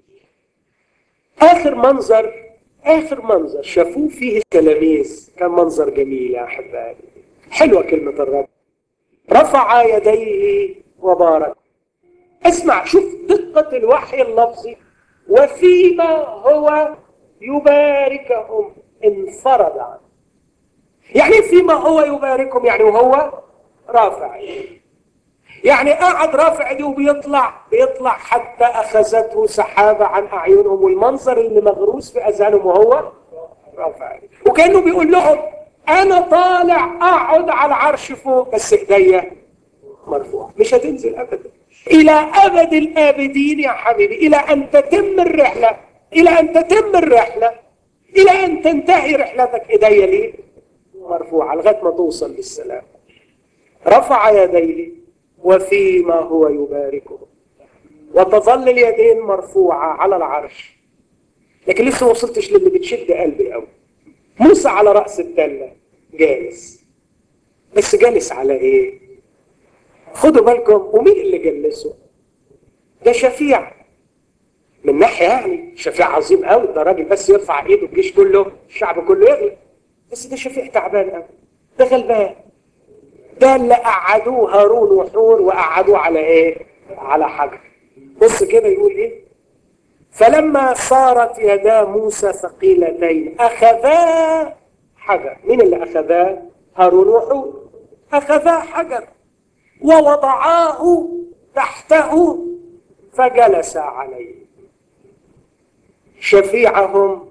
اخر منظر اخر منظر شافوه فيه التلاميذ كان منظر جميل يا احبائي حلوه كلمه الرب رفع يديه وبارك اسمع شوف دقه الوحي اللفظي وفيما هو يباركهم انفرد عنه يعني فيما هو يباركهم يعني وهو رافع يعني قاعد رافع ايديه وبيطلع بيطلع حتى اخذته سحابه عن اعينهم والمنظر اللي مغروس في اذهانهم وهو رافع وكانه بيقول لهم انا طالع اقعد على العرش فوق بس ايديا مرفوعه مش هتنزل ابدا الى ابد الابدين يا حبيبي الى ان تتم الرحله الى ان تتم الرحله الى ان تنتهي رحلتك ايديا ليه مرفوعه لغايه ما توصل بالسلام رفع يديه وفيما هو يباركه وتظل اليدين مرفوعة على العرش لكن لسه ما وصلتش للي بتشد قلبي قوي موسى على رأس التلة جالس بس جالس على ايه خدوا بالكم ومين اللي جلسه ده شفيع من ناحية يعني شفيع عظيم قوي ده راجل بس يرفع ايده الجيش كله الشعب كله يغلب بس ده شفيع تعبان قوي ده غلبان ده اللي قعدوه هارون وحور وقعدوه على ايه على حجر بص كده يقول ايه فلما صارت يدا موسى ثقيلتين اخذا حجر مين اللي اخذاه هارون وحور اخذا حجر ووضعاه تحته فجلس عليه شفيعهم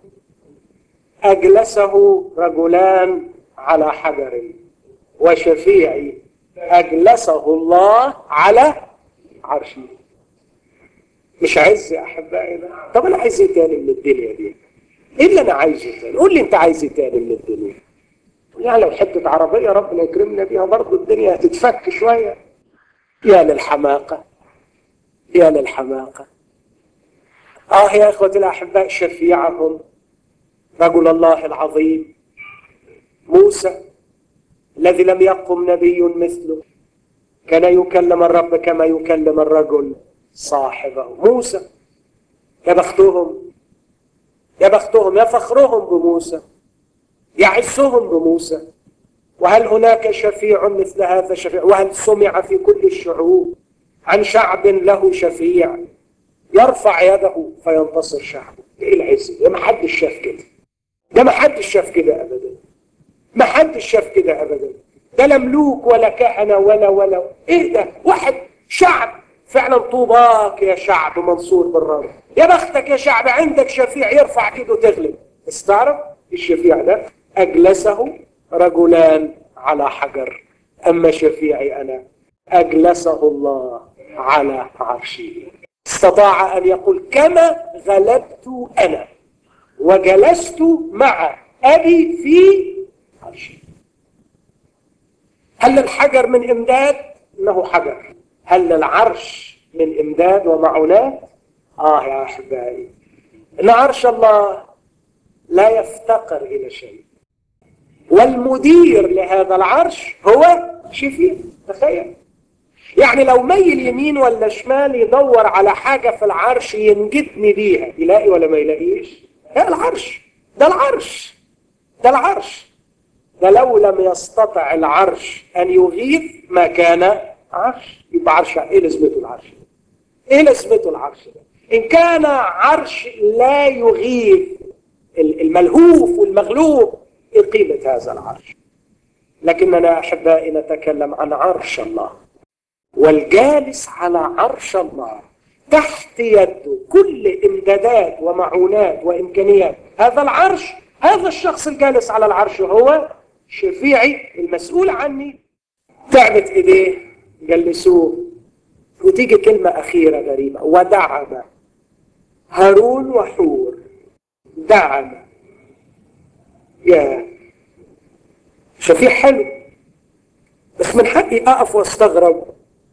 اجلسه رجلان على حجر وشفيعي أجلسه الله على عرشه مش عز يا أحبائي ده طب أنا عايز إيه تاني من الدنيا دي إيه اللي أنا عايزه تاني قول لي أنت عايز إيه تاني من الدنيا يعني لو حتة عربية ربنا يكرمنا بيها برضه الدنيا هتتفك شوية يا للحماقة يا للحماقة آه يا إخوة الأحباء شفيعهم رجل الله العظيم موسى الذي لم يقم نبي مثله كان يكلم الرب كما يكلم الرجل صاحبه موسى يا بختهم يا بختهم يا فخرهم بموسى يا عزهم بموسى وهل هناك شفيع مثل هذا الشفيع وهل سمع في كل الشعوب عن شعب له شفيع يرفع يده فينتصر شعبه ايه العز ده ما حدش شاف كده ده ما حدش شاف كده ابدا ما حدش شاف كده ابدا ده لا ملوك ولا كهنه ولا ولا ايه ده واحد شعب فعلا طوباك يا شعب منصور بالرب يا بختك يا شعب عندك شفيع يرفع كده وتغلب بس تعرف الشفيع ده اجلسه رجلان على حجر اما شفيعي انا اجلسه الله على عرشه استطاع ان يقول كما غلبت انا وجلست مع ابي في عرشه هل الحجر من امداد انه حجر هل العرش من امداد ومعونات اه يا احبائي ان عرش الله لا يفتقر الى شيء والمدير لهذا العرش هو شفيع تخيل يعني لو ميل يمين ولا شمال يدور على حاجة في العرش ينجدني بيها يلاقي ولا ما يلاقيش ده العرش ده العرش ده العرش ده لو لم يستطع العرش أن يغيث ما كان عرش يبقى عرش ايه لازمته العرش ايه لازمته العرش ده ان كان عرش لا يغيث الملهوف والمغلوب ايه قيمة هذا العرش لكننا احبائي نتكلم عن عرش الله والجالس على عرش الله تحت يده كل امدادات ومعونات وامكانيات هذا العرش هذا الشخص الجالس على العرش هو شفيعي المسؤول عني تعبت ايديه جلسوه وتيجي كلمة أخيرة غريبة ودعم هارون وحور دعم يا شفيع حلو بس من حقي اقف واستغرب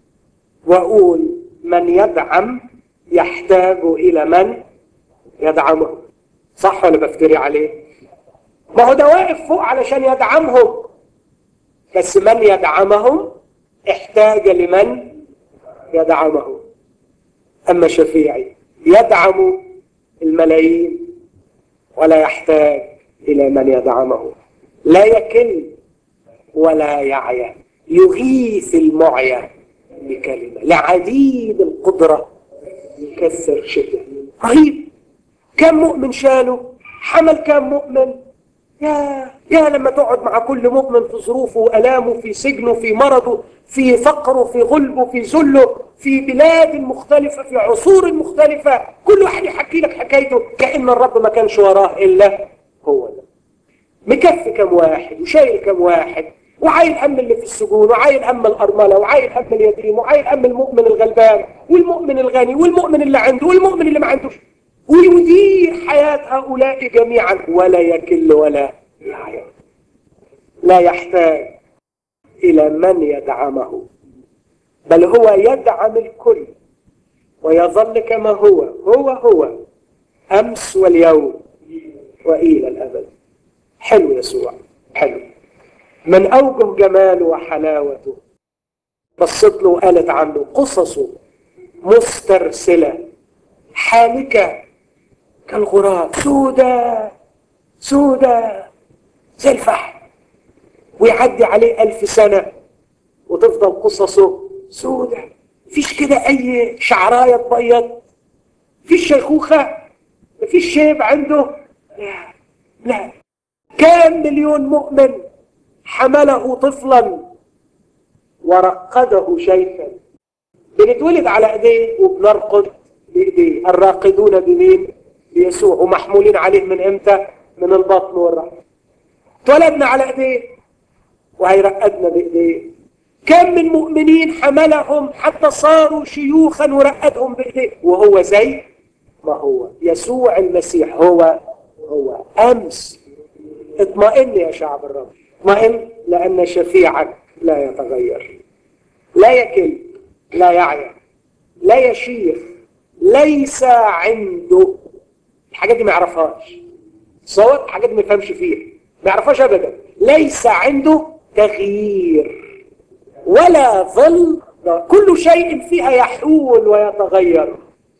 واقول من يدعم يحتاج الى من يدعمه صح ولا بفتري عليه ما هو ده واقف فوق علشان يدعمهم بس من يدعمهم احتاج لمن يدعمه اما شفيعي يدعم الملايين ولا يحتاج الى من يدعمه لا يكل ولا يعيا يغيث المعيا بكلمه لعديد القدره يكسر شده رهيب كم مؤمن شاله حمل كم مؤمن يا يا لما تقعد مع كل مؤمن في ظروفه وألامه في سجنه في مرضه في فقره في غلبه في ذله في بلاد مختلفة في عصور مختلفة كل واحد يحكي لك حكايته كأن الرب ما كانش وراه إلا هو ده مكفي كم واحد وشايل كم واحد وعايل هم اللي في السجون وعايل هم الأرملة وعايل هم اليتيم وعايل هم المؤمن الغلبان والمؤمن الغني والمؤمن اللي عنده والمؤمن اللي ما عندوش ويدير حياة هؤلاء جميعا ولا يكل ولا يعيا لا يحتاج إلى من يدعمه بل هو يدعم الكل ويظل كما هو هو هو أمس واليوم وإلى الأبد حلو يسوع حلو من أوجه جماله وحلاوته بصت له وقالت عنه قصصه مسترسلة حالكة كالغراب سودة سودة زي الفحم ويعدي عليه ألف سنة وتفضل قصصه سودة مفيش كده أي شعراية تبيض مفيش شيخوخة مفيش شيب عنده لا لا كام مليون مؤمن حمله طفلا ورقده شيخا بنتولد على ايديه وبنرقد بايديه الراقدون بمين بيسوع ومحمولين عليه من امتى من البطن والرحم اتولدنا على ايديه وهيرقدنا بايديه كم من مؤمنين حملهم حتى صاروا شيوخا ورقدهم بايديه وهو زي ما هو يسوع المسيح هو هو امس اطمئن يا شعب الرب اطمئن لان شفيعك لا يتغير لا يكل لا يعيا لا يشيخ ليس عنده الحاجات دي ما يعرفهاش صوت الحاجات دي ما يفهمش فيها ما يعرفهاش ابدا ليس عنده تغيير ولا ظل كل شيء فيها يحول ويتغير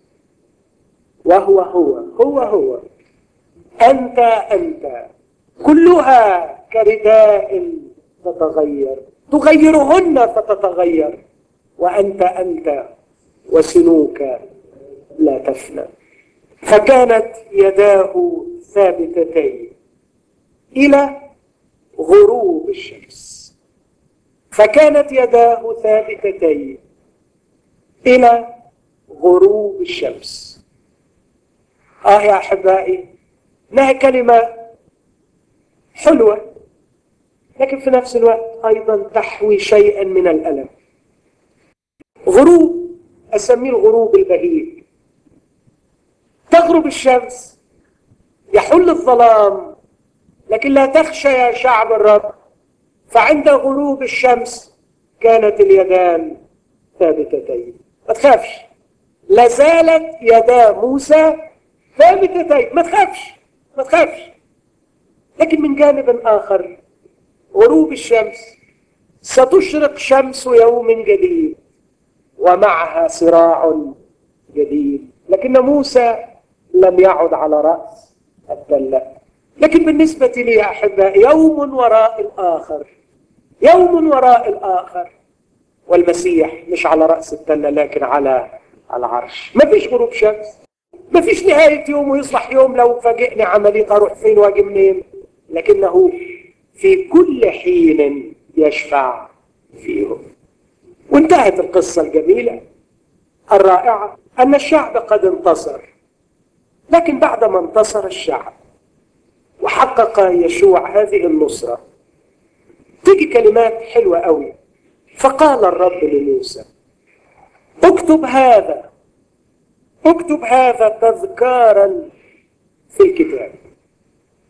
وهو هو هو هو أنت أنت كلها كرداء تتغير تغيرهن فتتغير وأنت أنت وسنوك لا تفنى فكانت يداه ثابتتين إلى غروب الشمس فكانت يداه ثابتتين إلى غروب الشمس آه يا أحبائي إنها كلمة حلوة لكن في نفس الوقت أيضا تحوي شيئا من الألم غروب أسميه الغروب البهيج تغرب الشمس يحل الظلام لكن لا تخشى يا شعب الرب فعند غروب الشمس كانت اليدان ثابتتين ما تخافش لا زالت يدا موسى ثابتتين ما تخافش ما تخافش لكن من جانب آخر غروب الشمس ستشرق شمس يوم جديد ومعها صراع جديد لكن موسى لم يعد على رأس الدلة لكن بالنسبة لي يا أحبائي يوم وراء الآخر يوم وراء الآخر والمسيح مش على رأس التلة لكن على العرش ما فيش غروب شمس ما فيش نهاية يوم ويصبح يوم لو فاجئني عملية أروح فين واجي منين لكنه في كل حين يشفع فيهم وانتهت القصة الجميلة الرائعة أن الشعب قد انتصر لكن بعدما انتصر الشعب وحقق يشوع هذه النصرة تيجي كلمات حلوة قوي فقال الرب لموسى اكتب هذا اكتب هذا تذكارا في الكتاب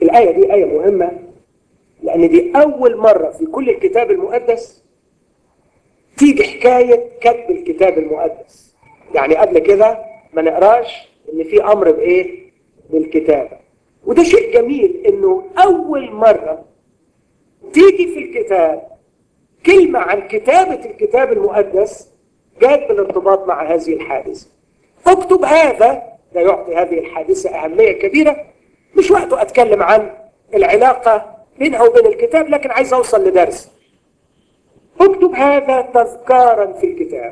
الآية دي آية مهمة لأن دي أول مرة في كل الكتاب المقدس تيجي حكاية كتب الكتاب المقدس يعني قبل كده ما نقراش إن في أمر بإيه؟ بالكتابة وده شيء جميل إنه أول مرة تيجي في الكتاب كلمة عن كتابة الكتاب المقدس جاءت بالارتباط مع هذه الحادثة اكتب هذا ده يعطي هذه الحادثة أهمية كبيرة مش وقته أتكلم عن العلاقة بينها وبين الكتاب لكن عايز أوصل لدرس اكتب هذا تذكارا في الكتاب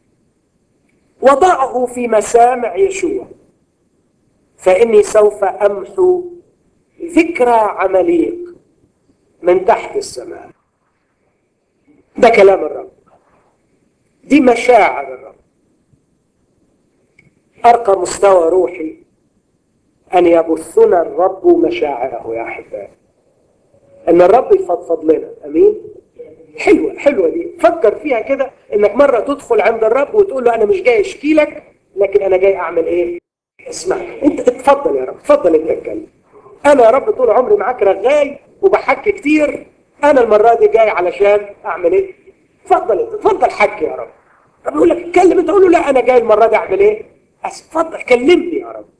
وضعه في مسامع يشوع فإني سوف أمحو ذكرى عمليق من تحت السماء ده كلام الرب دي مشاعر الرب أرقى مستوى روحي أن يبثنا الرب مشاعره يا أحبائي أن الرب يفضفض لنا أمين حلوة حلوة دي فكر فيها كده إنك مرة تدخل عند الرب وتقول له أنا مش جاي أشكي لك لكن أنا جاي أعمل إيه اسمع أنت اتفضل يا رب اتفضل أنت اتكلم أنا يا رب طول عمري معاك رغاي وبحكي كتير أنا المرة دي جاي علشان أعمل إيه اتفضل انت اتفضل حكي يا رب طب يقول لك اتكلم انت تقول له لا انا جاي المره دي اعمل ايه اتفضل كلمني يا رب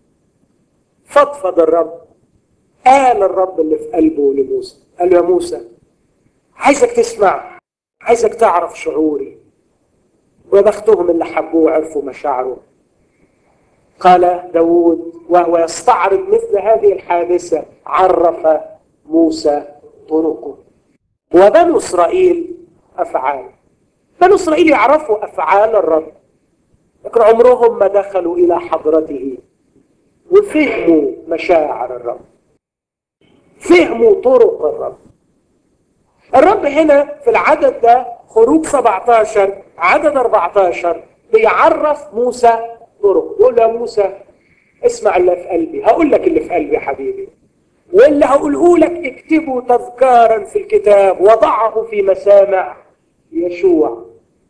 فضفض الرب قال الرب اللي في قلبه لموسى قال له يا موسى عايزك تسمع عايزك تعرف شعوري ويا بختهم اللي حبوه وعرفوا مشاعره قال داود وهو يستعرض مثل هذه الحادثة عرف موسى طرقه وبنو إسرائيل أفعال بنو إسرائيل يعرفوا أفعال الرب لكن عمرهم ما دخلوا إلى حضرته وفهموا مشاعر الرب فهموا طرق الرب الرب هنا في العدد ده خروج 17 عدد 14 بيعرف موسى طرق يقول له يا موسى اسمع اللي في قلبي هقول لك اللي في قلبي يا حبيبي واللي هقوله لك اكتبه تذكارا في الكتاب وضعه في مسامع يشوع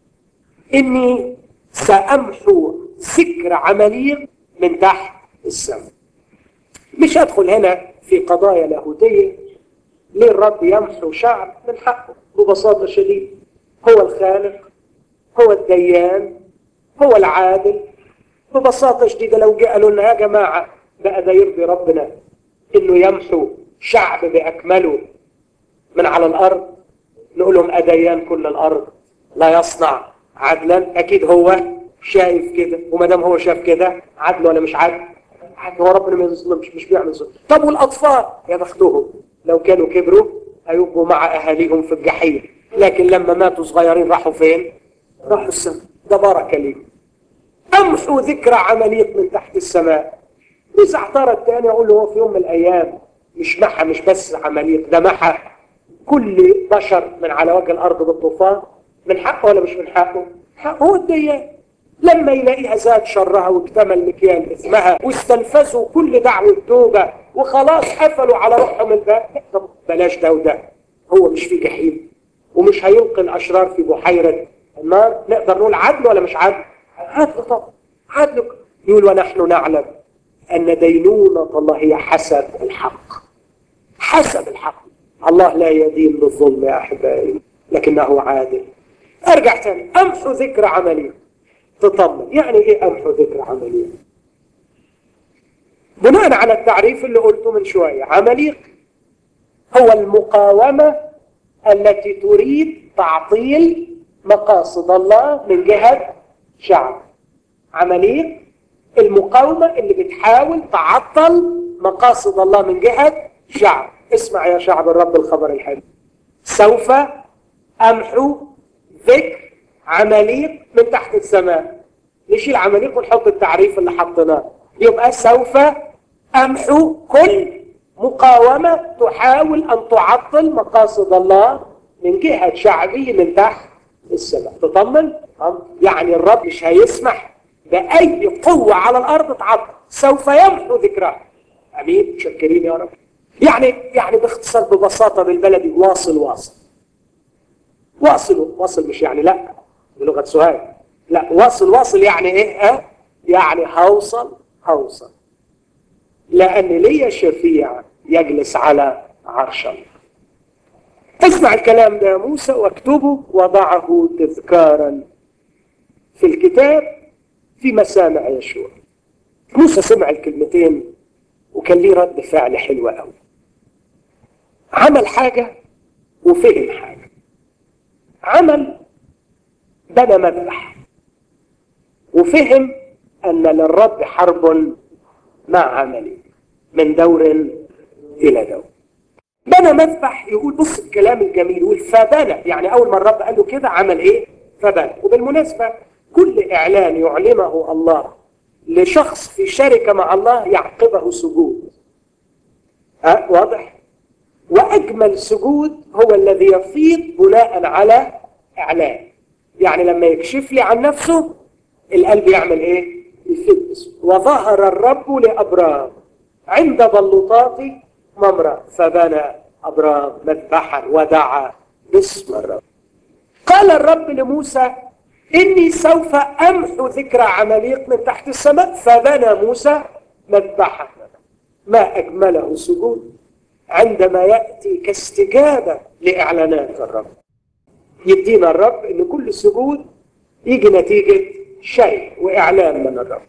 إني سأمحو ذكر عمليق من تحت السماء مش أدخل هنا في قضايا لاهوتية ليه الرب يمحو شعب من حقه ببساطة شديدة هو الخالق هو الديان هو العادل ببساطة شديدة لو جاء قالوا لنا يا جماعة بقى ده يرضي ربنا إنه يمحو شعب بأكمله من على الأرض نقول لهم أديان كل الأرض لا يصنع عدلا أكيد هو شايف كده وما دام هو شاف كده عدل ولا مش عدل عدل هو ربنا ما يظلمش مش بيعمل ظلم طب والأطفال يا بختهم لو كانوا كبروا هيبقوا مع أهاليهم في الجحيم لكن لما ماتوا صغيرين راحوا فين؟ راحوا السماء ده بركة ليهم أمحوا ذكرى عمليق من تحت السماء إذا اعترض تاني أقول له هو في يوم من الأيام مش محى مش بس عمليق ده محى كل بشر من على وجه الأرض بالطوفان من حقه ولا مش من حقه؟ حقه هو الديان لما يلاقيها زاد شرها واكتمل مكيال اسمها واستنفذوا كل دعوة توبة وخلاص قفلوا على روحهم الباب طب بلاش ده وده هو مش في جحيم ومش هيلقي الأشرار في بحيرة النار نقدر نقول عدل ولا مش عدل؟ عدل طبعا عدل يقول ونحن نعلم أن دينونة الله هي حسب الحق حسب الحق الله لا يدين بالظلم يا أحبائي لكنه عادل أرجع تاني أمحو ذكر عملي تطمن يعني إيه أمحو ذكر عملي بناء على التعريف اللي قلته من شوية عمليق هو المقاومة التي تريد تعطيل مقاصد الله من جهة شعب عمليق المقاومة اللي بتحاول تعطل مقاصد الله من جهة شعب اسمع يا شعب الرب الخبر الحلو سوف أمحو ذكر عمليق من تحت السماء نشيل عمليق ونحط التعريف اللي حطيناه يبقى سوف أمحو كل مقاومة تحاول أن تعطل مقاصد الله من جهة شعبي من تحت السماء تطمن؟ يعني الرب مش هيسمح بأي قوة على الأرض تعطل سوف يمحو ذكرها أمين متشكرين يا رب يعني يعني باختصار ببساطة بالبلدي واصل واصل واصل واصل مش يعني لا بلغة سهيل لا واصل واصل يعني ايه اه يعني هوصل هوصل لأن ليا شفيع يجلس على عرش الله اسمع الكلام ده موسى واكتبه وضعه تذكارا في الكتاب في مسامع يشوع موسى سمع الكلمتين وكان ليه رد فعل حلو قوي عمل حاجة وفهم حاجة عمل بنى مذبح وفهم أن للرب حرب مع عمله من دور إلى دور بنى مذبح يقول بص الكلام الجميل يقول فبنى يعني أول ما الرب قال له كده عمل إيه؟ فبنى وبالمناسبة كل إعلان يعلمه الله لشخص في شركة مع الله يعقبه سجود أه؟ واضح؟ وأجمل سجود هو الذي يفيض بناء على إعلان يعني لما يكشف لي عن نفسه القلب يعمل إيه؟ يفيض وظهر الرب لأبرام عند بلوطات ممرة فبنى أبرام مذبحا ودعا باسم الرب قال الرب لموسى إني سوف أمحو ذكرى عماليق من تحت السماء فبنى موسى مذبحا ما أجمله سجود عندما يأتي كاستجابة لإعلانات الرب يدينا الرب إن كل سجود يجي نتيجة شيء وإعلان من الرب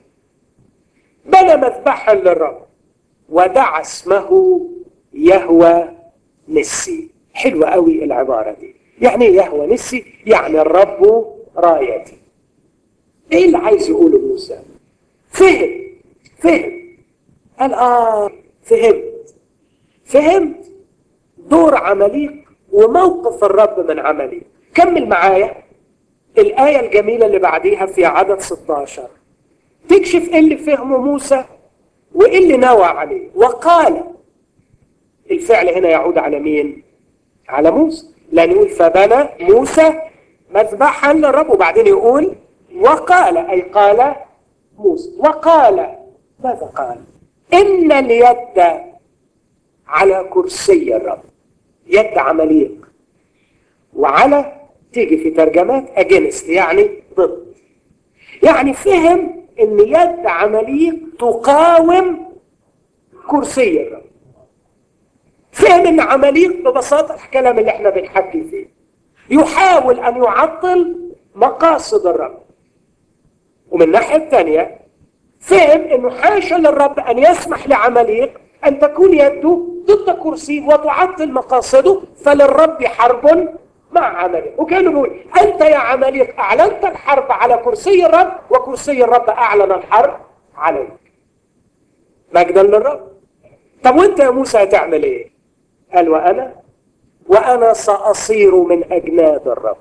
بنى مذبحا للرب ودعا اسمه يهوى نسي حلوة قوي العبارة دي يعني ايه يهوى نسي يعني الرب رايتي ايه اللي عايز يقوله موسى فهم فهم قال اه فهمت فهمت دور عمليق وموقف الرب من عمليق كمل معايا الآية الجميلة اللي بعديها في عدد 16 تكشف ايه اللي فهمه موسى وايه اللي نوى عليه وقال الفعل هنا يعود على مين على موسى لان يقول فبنى موسى مذبحا للرب وبعدين يقول وقال اي قال موسى وقال ماذا قال ان اليد على كرسي الرب يد عمليق وعلى تيجي في ترجمات اجينست يعني ضد يعني فهم ان يد عمليق تقاوم كرسي الرب فهم ان عمليق ببساطه الكلام اللي احنا بنحكي فيه يحاول ان يعطل مقاصد الرب ومن الناحيه الثانيه فهم انه حاشا للرب ان يسمح لعمليق ان تكون يده ضد كرسي وتعطل مقاصده فللرب حرب مع عمليق وكانوا بيقول انت يا عمليق اعلنت الحرب على كرسي الرب وكرسي الرب اعلن الحرب عليك مجدا للرب طب وانت يا موسى هتعمل ايه قال وانا وانا ساصير من اجناد الرب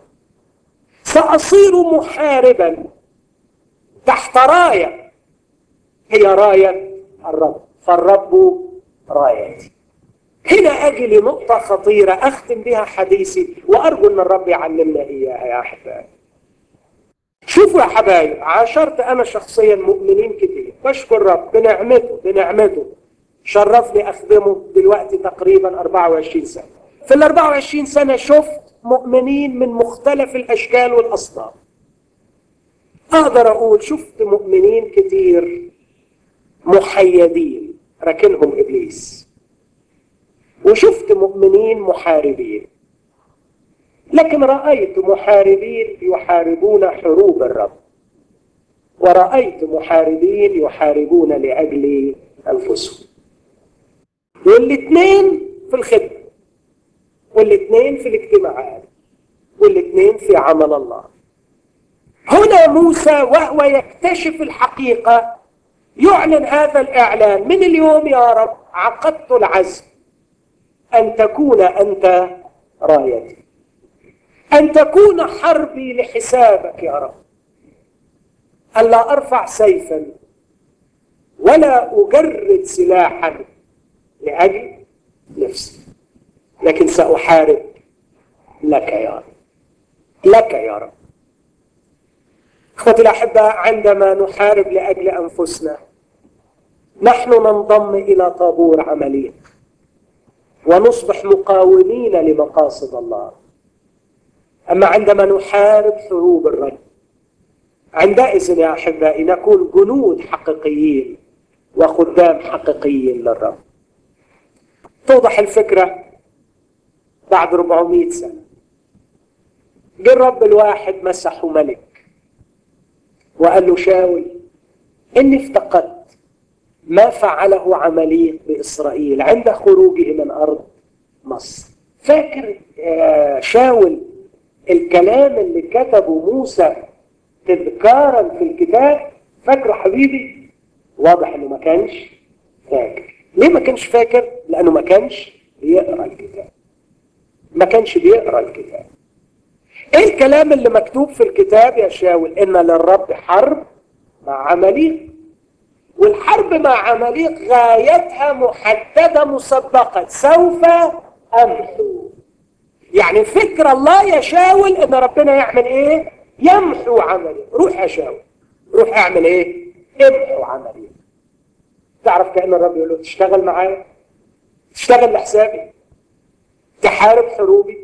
ساصير محاربا تحت رايه هي رايه الرب فالرب رايتي هنا اجي لنقطه خطيره اختم بها حديثي وارجو ان الرب يعلمنا اياها يا احبائي شوفوا يا حبايب عاشرت انا شخصيا مؤمنين كتير بشكر رب بنعمته بنعمته شرفني اخدمه دلوقتي تقريبا 24 سنه في ال 24 سنه شفت مؤمنين من مختلف الاشكال والاصناف اقدر اقول شفت مؤمنين كتير محيدين ركنهم ابليس وشفت مؤمنين محاربين لكن رايت محاربين يحاربون حروب الرب ورأيت محاربين يحاربون لأجل أنفسهم والاثنين في الخدمة والاثنين في الاجتماعات والاثنين في عمل الله هنا موسى وهو يكتشف الحقيقة يعلن هذا الإعلان من اليوم يا رب عقدت العزم أن تكون أنت رايتي أن تكون حربي لحسابك يا رب ألا أرفع سيفا ولا أجرد سلاحا لأجل نفسي لكن سأحارب لك يا رب لك يا رب اخوتي الاحباء عندما نحارب لاجل انفسنا نحن ننضم الى طابور عمليق ونصبح مقاومين لمقاصد الله اما عندما نحارب حروب الرب عندئذ يا احبائي نكون جنود حقيقيين وخدام حقيقيين للرب توضح الفكرة بعد 400 سنة جه الرب الواحد مسحه ملك وقال له شاول إني افتقدت ما فعله عمليق بإسرائيل عند خروجه من أرض مصر فاكر يا شاول الكلام اللي كتبه موسى تذكارا في الكتاب فاكره حبيبي واضح انه ما كانش فاكر ليه ما كانش فاكر لانه ما كانش بيقرا الكتاب ما كانش بيقرا الكتاب ايه الكلام اللي مكتوب في الكتاب يا شاول ان للرب حرب مع عمليق والحرب مع عمليق غايتها محدده مسبقا سوف امحو يعني فكر الله يا شاول ان ربنا يعمل ايه يمحو عملي روح يا شاول روح اعمل ايه امحو عملي تعرف كأن الرب يقول له تشتغل معايا تشتغل لحسابي تحارب حروبي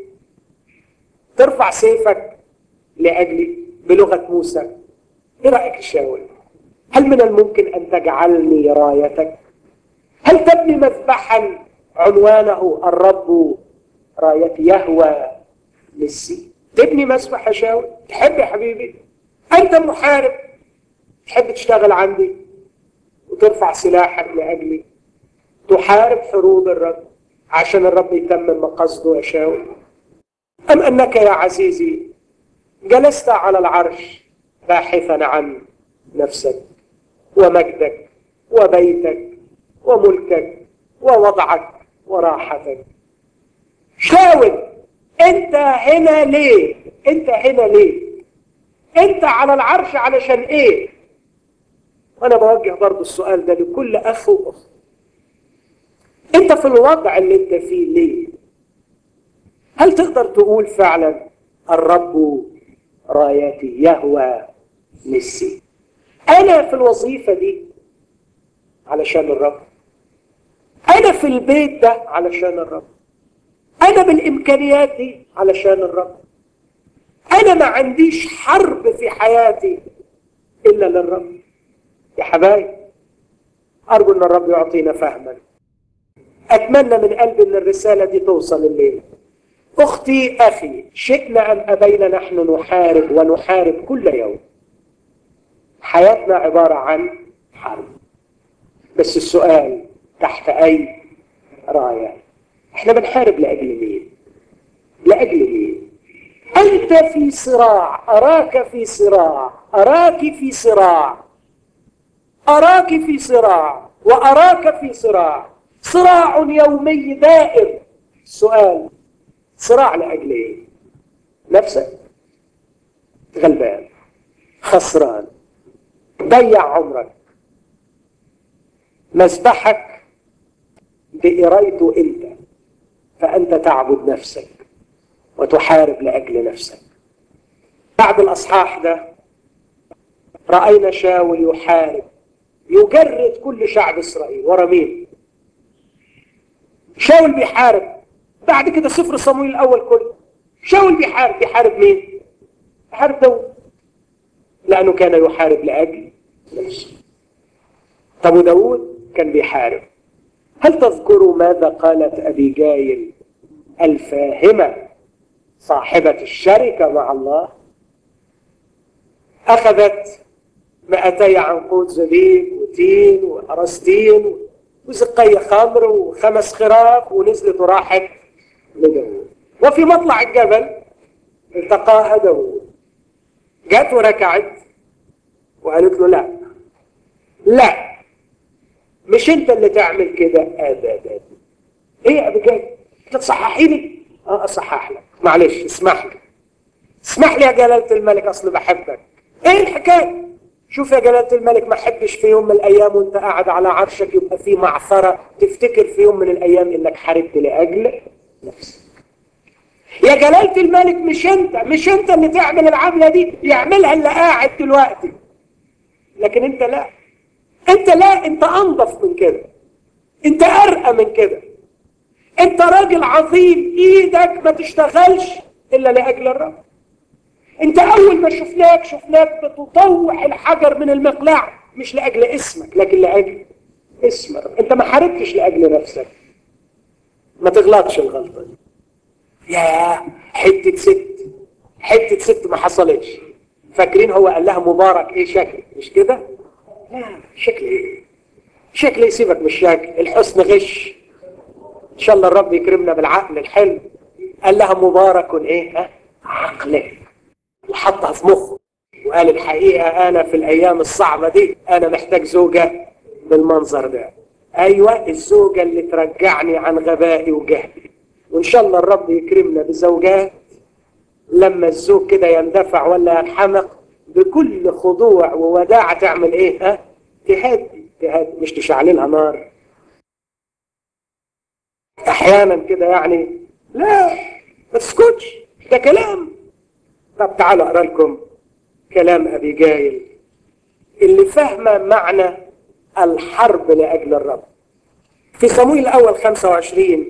ترفع سيفك لأجلي بلغة موسى ايه رأيك يا شاول هل من الممكن أن تجعلني رايتك هل تبني مذبحا عنوانه الرب رايتي يهوى للسي تبني مسبح يا شاول تحب يا حبيبي انت محارب تحب تشتغل عندي وترفع سلاحك لاجلي تحارب حروب الرب عشان الرب يتمم مقصده يا شاول ام انك يا عزيزي جلست على العرش باحثا عن نفسك ومجدك وبيتك وملكك ووضعك وراحتك شاول انت هنا ليه انت هنا ليه انت على العرش علشان ايه وانا بوجه برضو السؤال ده لكل اخ واخت انت في الوضع اللي انت فيه ليه هل تقدر تقول فعلا الرب رايتي يهوى نسي انا في الوظيفه دي علشان الرب انا في البيت ده علشان الرب انا بالامكانيات دي علشان الرب انا ما عنديش حرب في حياتي الا للرب يا حبايب ارجو ان الرب يعطينا فهما اتمنى من قلبي ان الرساله دي توصل الليل اختي اخي شئنا ام ابينا نحن نحارب ونحارب كل يوم حياتنا عباره عن حرب بس السؤال تحت اي رايه احنا بنحارب لاجل مين لاجل مين انت في صراع اراك في صراع اراك في صراع اراك في صراع واراك في صراع صراع يومي دائم سؤال صراع لاجل ايه نفسك غلبان خسران ضيع عمرك مذبحك بقرايته انت فانت تعبد نفسك وتحارب لاجل نفسك بعد الاصحاح ده راينا شاول يحارب يجرد كل شعب اسرائيل ورا مين شاول بيحارب بعد كده سفر صمويل الاول كله شاول بيحارب بيحارب مين بيحارب داود لانه كان يحارب لاجل نفسه طب وداود كان بيحارب هل تذكروا ماذا قالت أبيجايل الفاهمة صاحبة الشركة مع الله أخذت مئتي عنقود زبيب وتين وأرستين وزقية خمر وخمس خراف ونزلت وراحت لداود وفي مطلع الجبل التقاها داود جت وركعت وقالت له لا لا مش انت اللي تعمل كده ابدا ايه يا ابيجايل انت تصححي لي اه اصحح لك معلش اسمح لي اسمح لي يا جلاله الملك اصل بحبك ايه الحكايه شوف يا جلاله الملك ما احبش في يوم من الايام وانت قاعد على عرشك يبقى في معثره تفتكر في يوم من الايام انك حاربت لاجل نفسك يا جلاله الملك مش انت مش انت اللي تعمل العمله دي يعملها اللي قاعد دلوقتي لكن انت لا انت لا انت انضف من كده انت ارقى من كده انت راجل عظيم ايدك ما تشتغلش الا لاجل الرب انت اول ما شفناك شفناك بتطوح الحجر من المقلاع مش لاجل اسمك لكن لاجل اسم الرب انت ما حاربتش لاجل نفسك ما تغلطش الغلطه دي يا حته ست حته ست ما حصلتش فاكرين هو قال لها مبارك ايه شكل مش كده لا شكل ايه شكل يسيبك من الشكل الحسن غش ان شاء الله الرب يكرمنا بالعقل الحلو قال لها مبارك ايه ها عقله وحطها في مخه وقال الحقيقه انا في الايام الصعبه دي انا محتاج زوجه بالمنظر ده ايوه الزوجه اللي ترجعني عن غبائي وجهلي وان شاء الله الرب يكرمنا بزوجات لما الزوج كده يندفع ولا ينحمق بكل خضوع ووداعة تعمل ايه ها تهدي تهدي مش تشعللها نار احيانا كده يعني لا ما تسكتش ده كلام طب تعالوا اقرا لكم كلام ابي جايل اللي فاهمه معنى الحرب لاجل الرب في صمويل الاول 25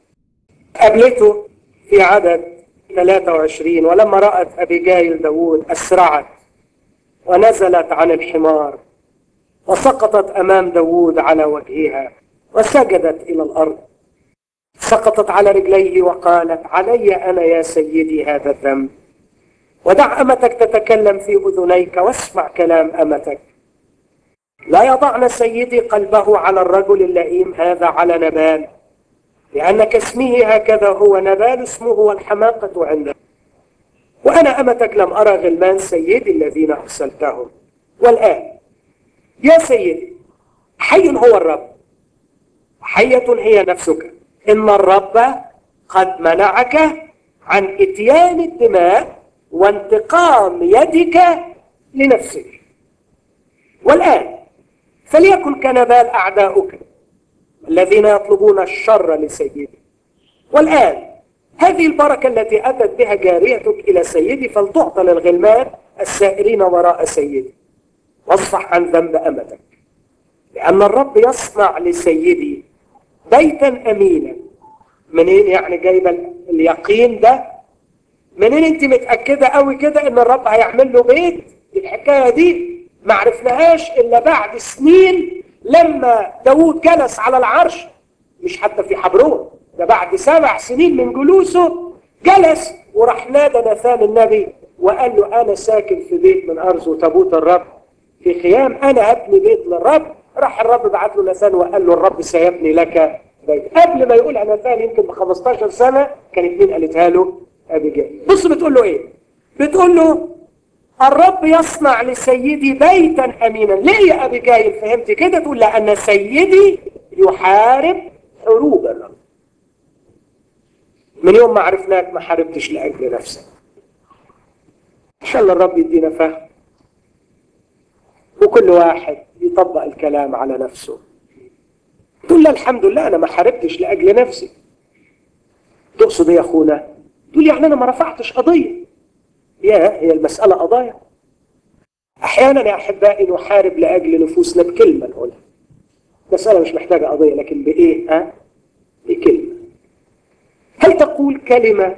قابلته في عدد 23 ولما رأت أبيجايل داود أسرعت ونزلت عن الحمار وسقطت أمام داود على وجهها وسجدت إلى الأرض سقطت على رجليه وقالت علي أنا يا سيدي هذا الذنب ودع أمتك تتكلم في أذنيك واسمع كلام أمتك لا يضعن سيدي قلبه على الرجل اللئيم هذا على نبال لأن كاسمه هكذا هو نبال اسمه والحماقة عنده وأنا أمتك لم أرى غلمان سيدي الذين أرسلتهم والآن يا سيدي حي هو الرب حية هي نفسك إن الرب قد منعك عن إتيان الدماء وانتقام يدك لنفسك والآن فليكن كنبال أعداؤك الذين يطلبون الشر لسيدي والآن هذه البركة التي أتت بها جاريتك إلى سيدي فلتعطى للغلمان السائرين وراء سيدي واصفح عن ذنب أمتك لأن الرب يصنع لسيدي بيتا أمينا منين يعني جايبة اليقين ده منين انت متأكدة قوي كده ان الرب هيعمل له بيت الحكاية دي ما عرفناهاش الا بعد سنين لما داود جلس على العرش مش حتى في حبرون ده بعد سبع سنين من جلوسه جلس وراح نادى ناثان النبي وقال له انا ساكن في بيت من ارض وتابوت الرب في خيام انا ابني بيت للرب راح الرب بعت له ناثان وقال له الرب سيبني لك بيت قبل ما يقولها ناثان يمكن ب 15 سنه كانت مين قالتها له ابي جاي بص بتقول له ايه بتقول له الرب يصنع لسيدي بيتا امينا ليه يا ابي جايل فهمت كده تقول لان سيدي يحارب حروب الرب من يوم ما عرفناك ما حاربتش لاجل نفسك ان شاء الله الرب يدينا فهم وكل واحد يطبق الكلام على نفسه تقول له الحمد لله انا ما حاربتش لاجل نفسي تقصد ايه يا اخونا تقول يعني انا ما رفعتش قضيه يا هي المساله قضايا احيانا يا احبائي نحارب لاجل نفوسنا بكلمه نقولها مساله مش محتاجه قضيه لكن بايه ها بكلمه هل تقول كلمه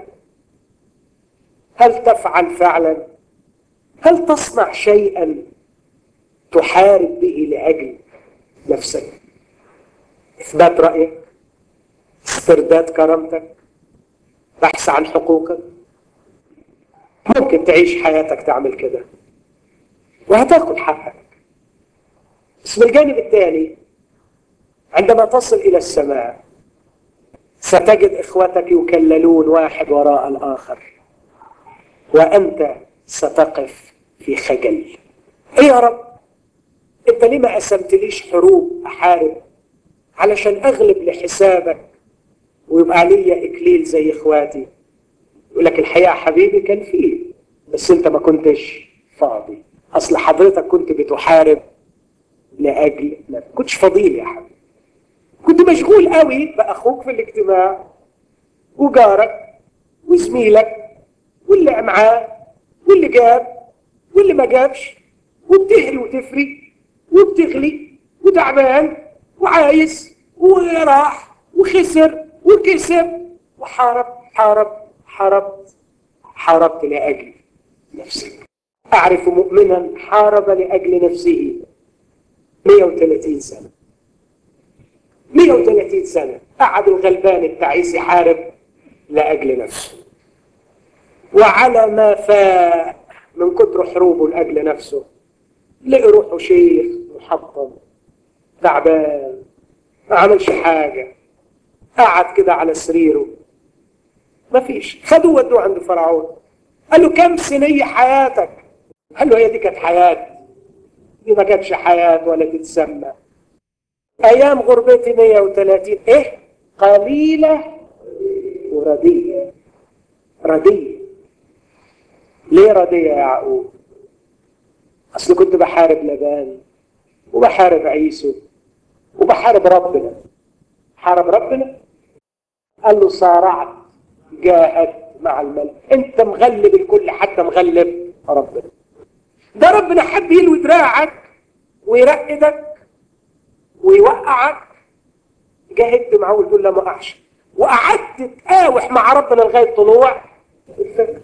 هل تفعل فعلا هل تصنع شيئا تحارب به لاجل نفسك اثبات رايك استرداد كرامتك بحث عن حقوقك ممكن تعيش حياتك تعمل كده وهتاخد حقك بس بالجانب الثاني عندما تصل إلى السماء ستجد إخوتك يكللون واحد وراء الآخر وأنت ستقف في خجل إيه يا رب أنت ليه ما قسمتليش حروب أحارب علشان أغلب لحسابك ويبقى عليا إكليل زي إخواتي يقول لك الحقيقة حبيبي كان فيه بس أنت ما كنتش فاضي أصل حضرتك كنت بتحارب لأجل ما كنتش فضيل يا حبيبي كنت مشغول قوي بأخوك في الاجتماع وجارك وزميلك واللي معاه واللي جاب واللي ما جابش وبتهري وتفري وبتغلي وتعبان وعايز وراح وخسر وكسب وحارب حارب حاربت حاربت لأجل نفسك أعرف مؤمنا حارب لأجل نفسه 130 سنة 130 سنة قعد الغلبان التعيس يحارب لأجل نفسه وعلى ما فاء من كتر حروبه لأجل نفسه لقي روحه شيخ محطم تعبان ما عملش حاجة قعد كده على سريره ما فيش خدوه ودوه عند فرعون قال له كم سنية حياتك قال له هي دي كانت حياتي دي ما كانتش حياة ولا تتسمى أيام غربتي 130 إيه قليلة وردية ردية ليه ردية يا يعقوب أصل كنت بحارب لبان وبحارب عيسو وبحارب ربنا حارب ربنا قال له صارعت جاهدت مع الملك انت مغلب الكل حتى مغلب ربنا ده ربنا حب يلوي دراعك ويرقدك ويوقعك جاهدت معاه وتقول لا ما وقعش وقعدت تقاوح مع ربنا لغايه طلوع الفجر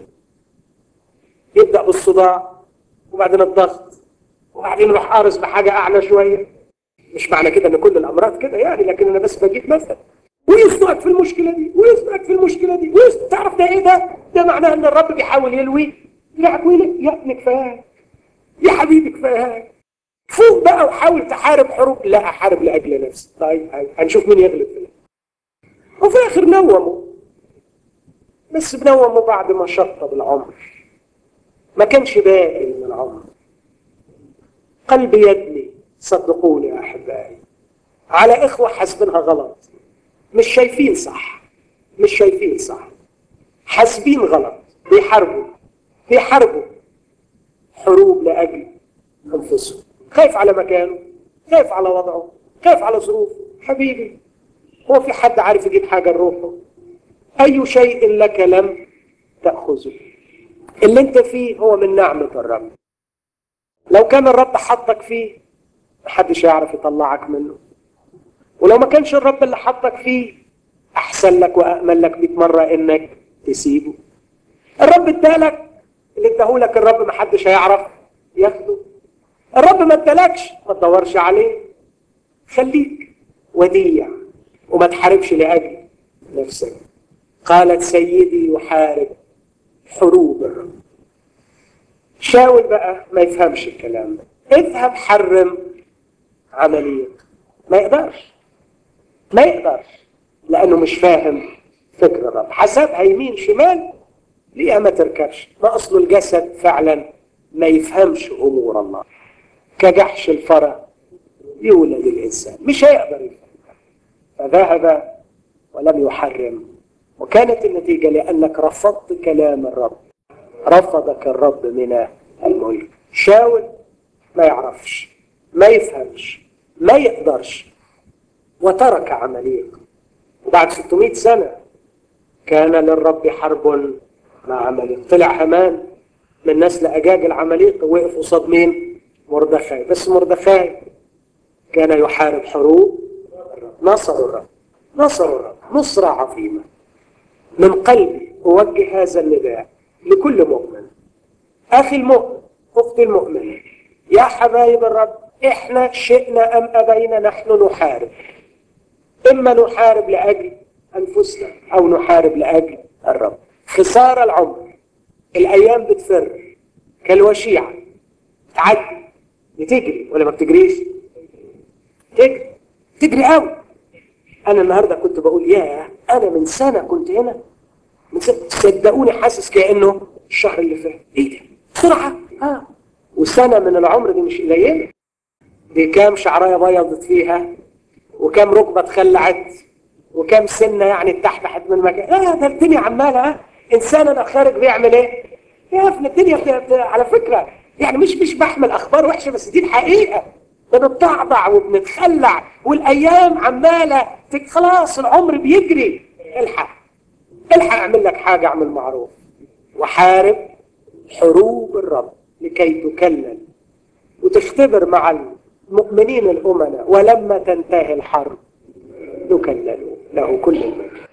يبدا بالصداع وبعدين الضغط وبعدين يروح قارص بحاجه اعلى شويه مش معنى كده ان كل الامراض كده يعني لكن انا بس بجيب مثل ويصنعك في المشكله دي ويصنعك في المشكله دي ويصنعك. تعرف ده ايه ده؟ ده معناه ان الرب بيحاول يلوي يلعب ويلك يا ابني كفايه يا حبيبي كفايه فوق بقى وحاول تحارب حروب لا احارب لاجل نفسي طيب هنشوف مين يغلب فيه وفي الاخر نوموا بس بنوموا بعد ما شطب العمر ما كانش باقي من العمر قلبي يدني صدقوني يا احبائي على اخوه حاسبينها غلط مش شايفين صح مش شايفين صح حاسبين غلط بيحاربوا بيحاربوا حروب لاجل انفسهم خايف على مكانه خايف على وضعه خايف على ظروفه حبيبي هو في حد عارف يجيب حاجه لروحه اي شيء لك لم تاخذه اللي انت فيه هو من نعمه الرب لو كان الرب حطك فيه محدش يعرف يطلعك منه ولو ما كانش الرب اللي حطك فيه احسن لك وامن لك 100 مره انك تسيبه الرب ادالك اللي اداهولك الرب ما حدش هيعرف ياخده الرب ما ادالكش ما تدورش عليه خليك وديع وما تحاربش لاجل نفسك قالت سيدي يحارب حروب الرب شاول بقى ما يفهمش الكلام ده اذهب حرم عملية ما يقدرش ما يقدرش لأنه مش فاهم فكر الرب حسبها يمين شمال ليه ما تركبش ما أصل الجسد فعلا ما يفهمش أمور الله كجحش الفرع يولد الإنسان مش هيقدر يفهم فذهب ولم يحرم وكانت النتيجة لأنك رفضت كلام الرب رفضك الرب من الملك شاول ما يعرفش ما يفهمش ما يقدرش وترك عملية وبعد 600 سنة كان للرب حرب مع عملية طلع همان من نسل أجاج العمليق وقف قصاد مين؟ مردخاي بس مردخاي كان يحارب حروب نصر الرب نصر الرب نصرة عظيمة من قلبي أوجه هذا النداء لكل مؤمن أخي المؤمن أختي المؤمنة يا حبايب الرب إحنا شئنا أم أبينا نحن نحارب إما نحارب لأجل أنفسنا أو نحارب لأجل الرب خسارة العمر الأيام بتفر كالوشيعة تعدي بتجري ولا ما بتجريش تجري تجري قوي أنا النهاردة كنت بقول ياه أنا من سنة كنت هنا من سنة صدقوني حاسس كأنه الشهر اللي فات إيه ده بسرعة آه وسنة من العمر دي مش قليلة دي كام شعراية بيضت فيها وكام ركبة اتخلعت وكام سنة يعني اتحتحت من مكان اه ده الدنيا عمالة اه انسان انا خارج بيعمل ايه يا ابن الدنيا بت... بت... على فكرة يعني مش مش بحمل اخبار وحشة بس دي الحقيقة بنتضعضع وبنتخلع والايام عمالة تك... خلاص العمر بيجري الحق الحق اعمل لك حاجة اعمل معروف وحارب حروب الرب لكي تكلل وتختبر مع المؤمنين الأمناء ولما تنتهي الحرب يكللوا له كل المجد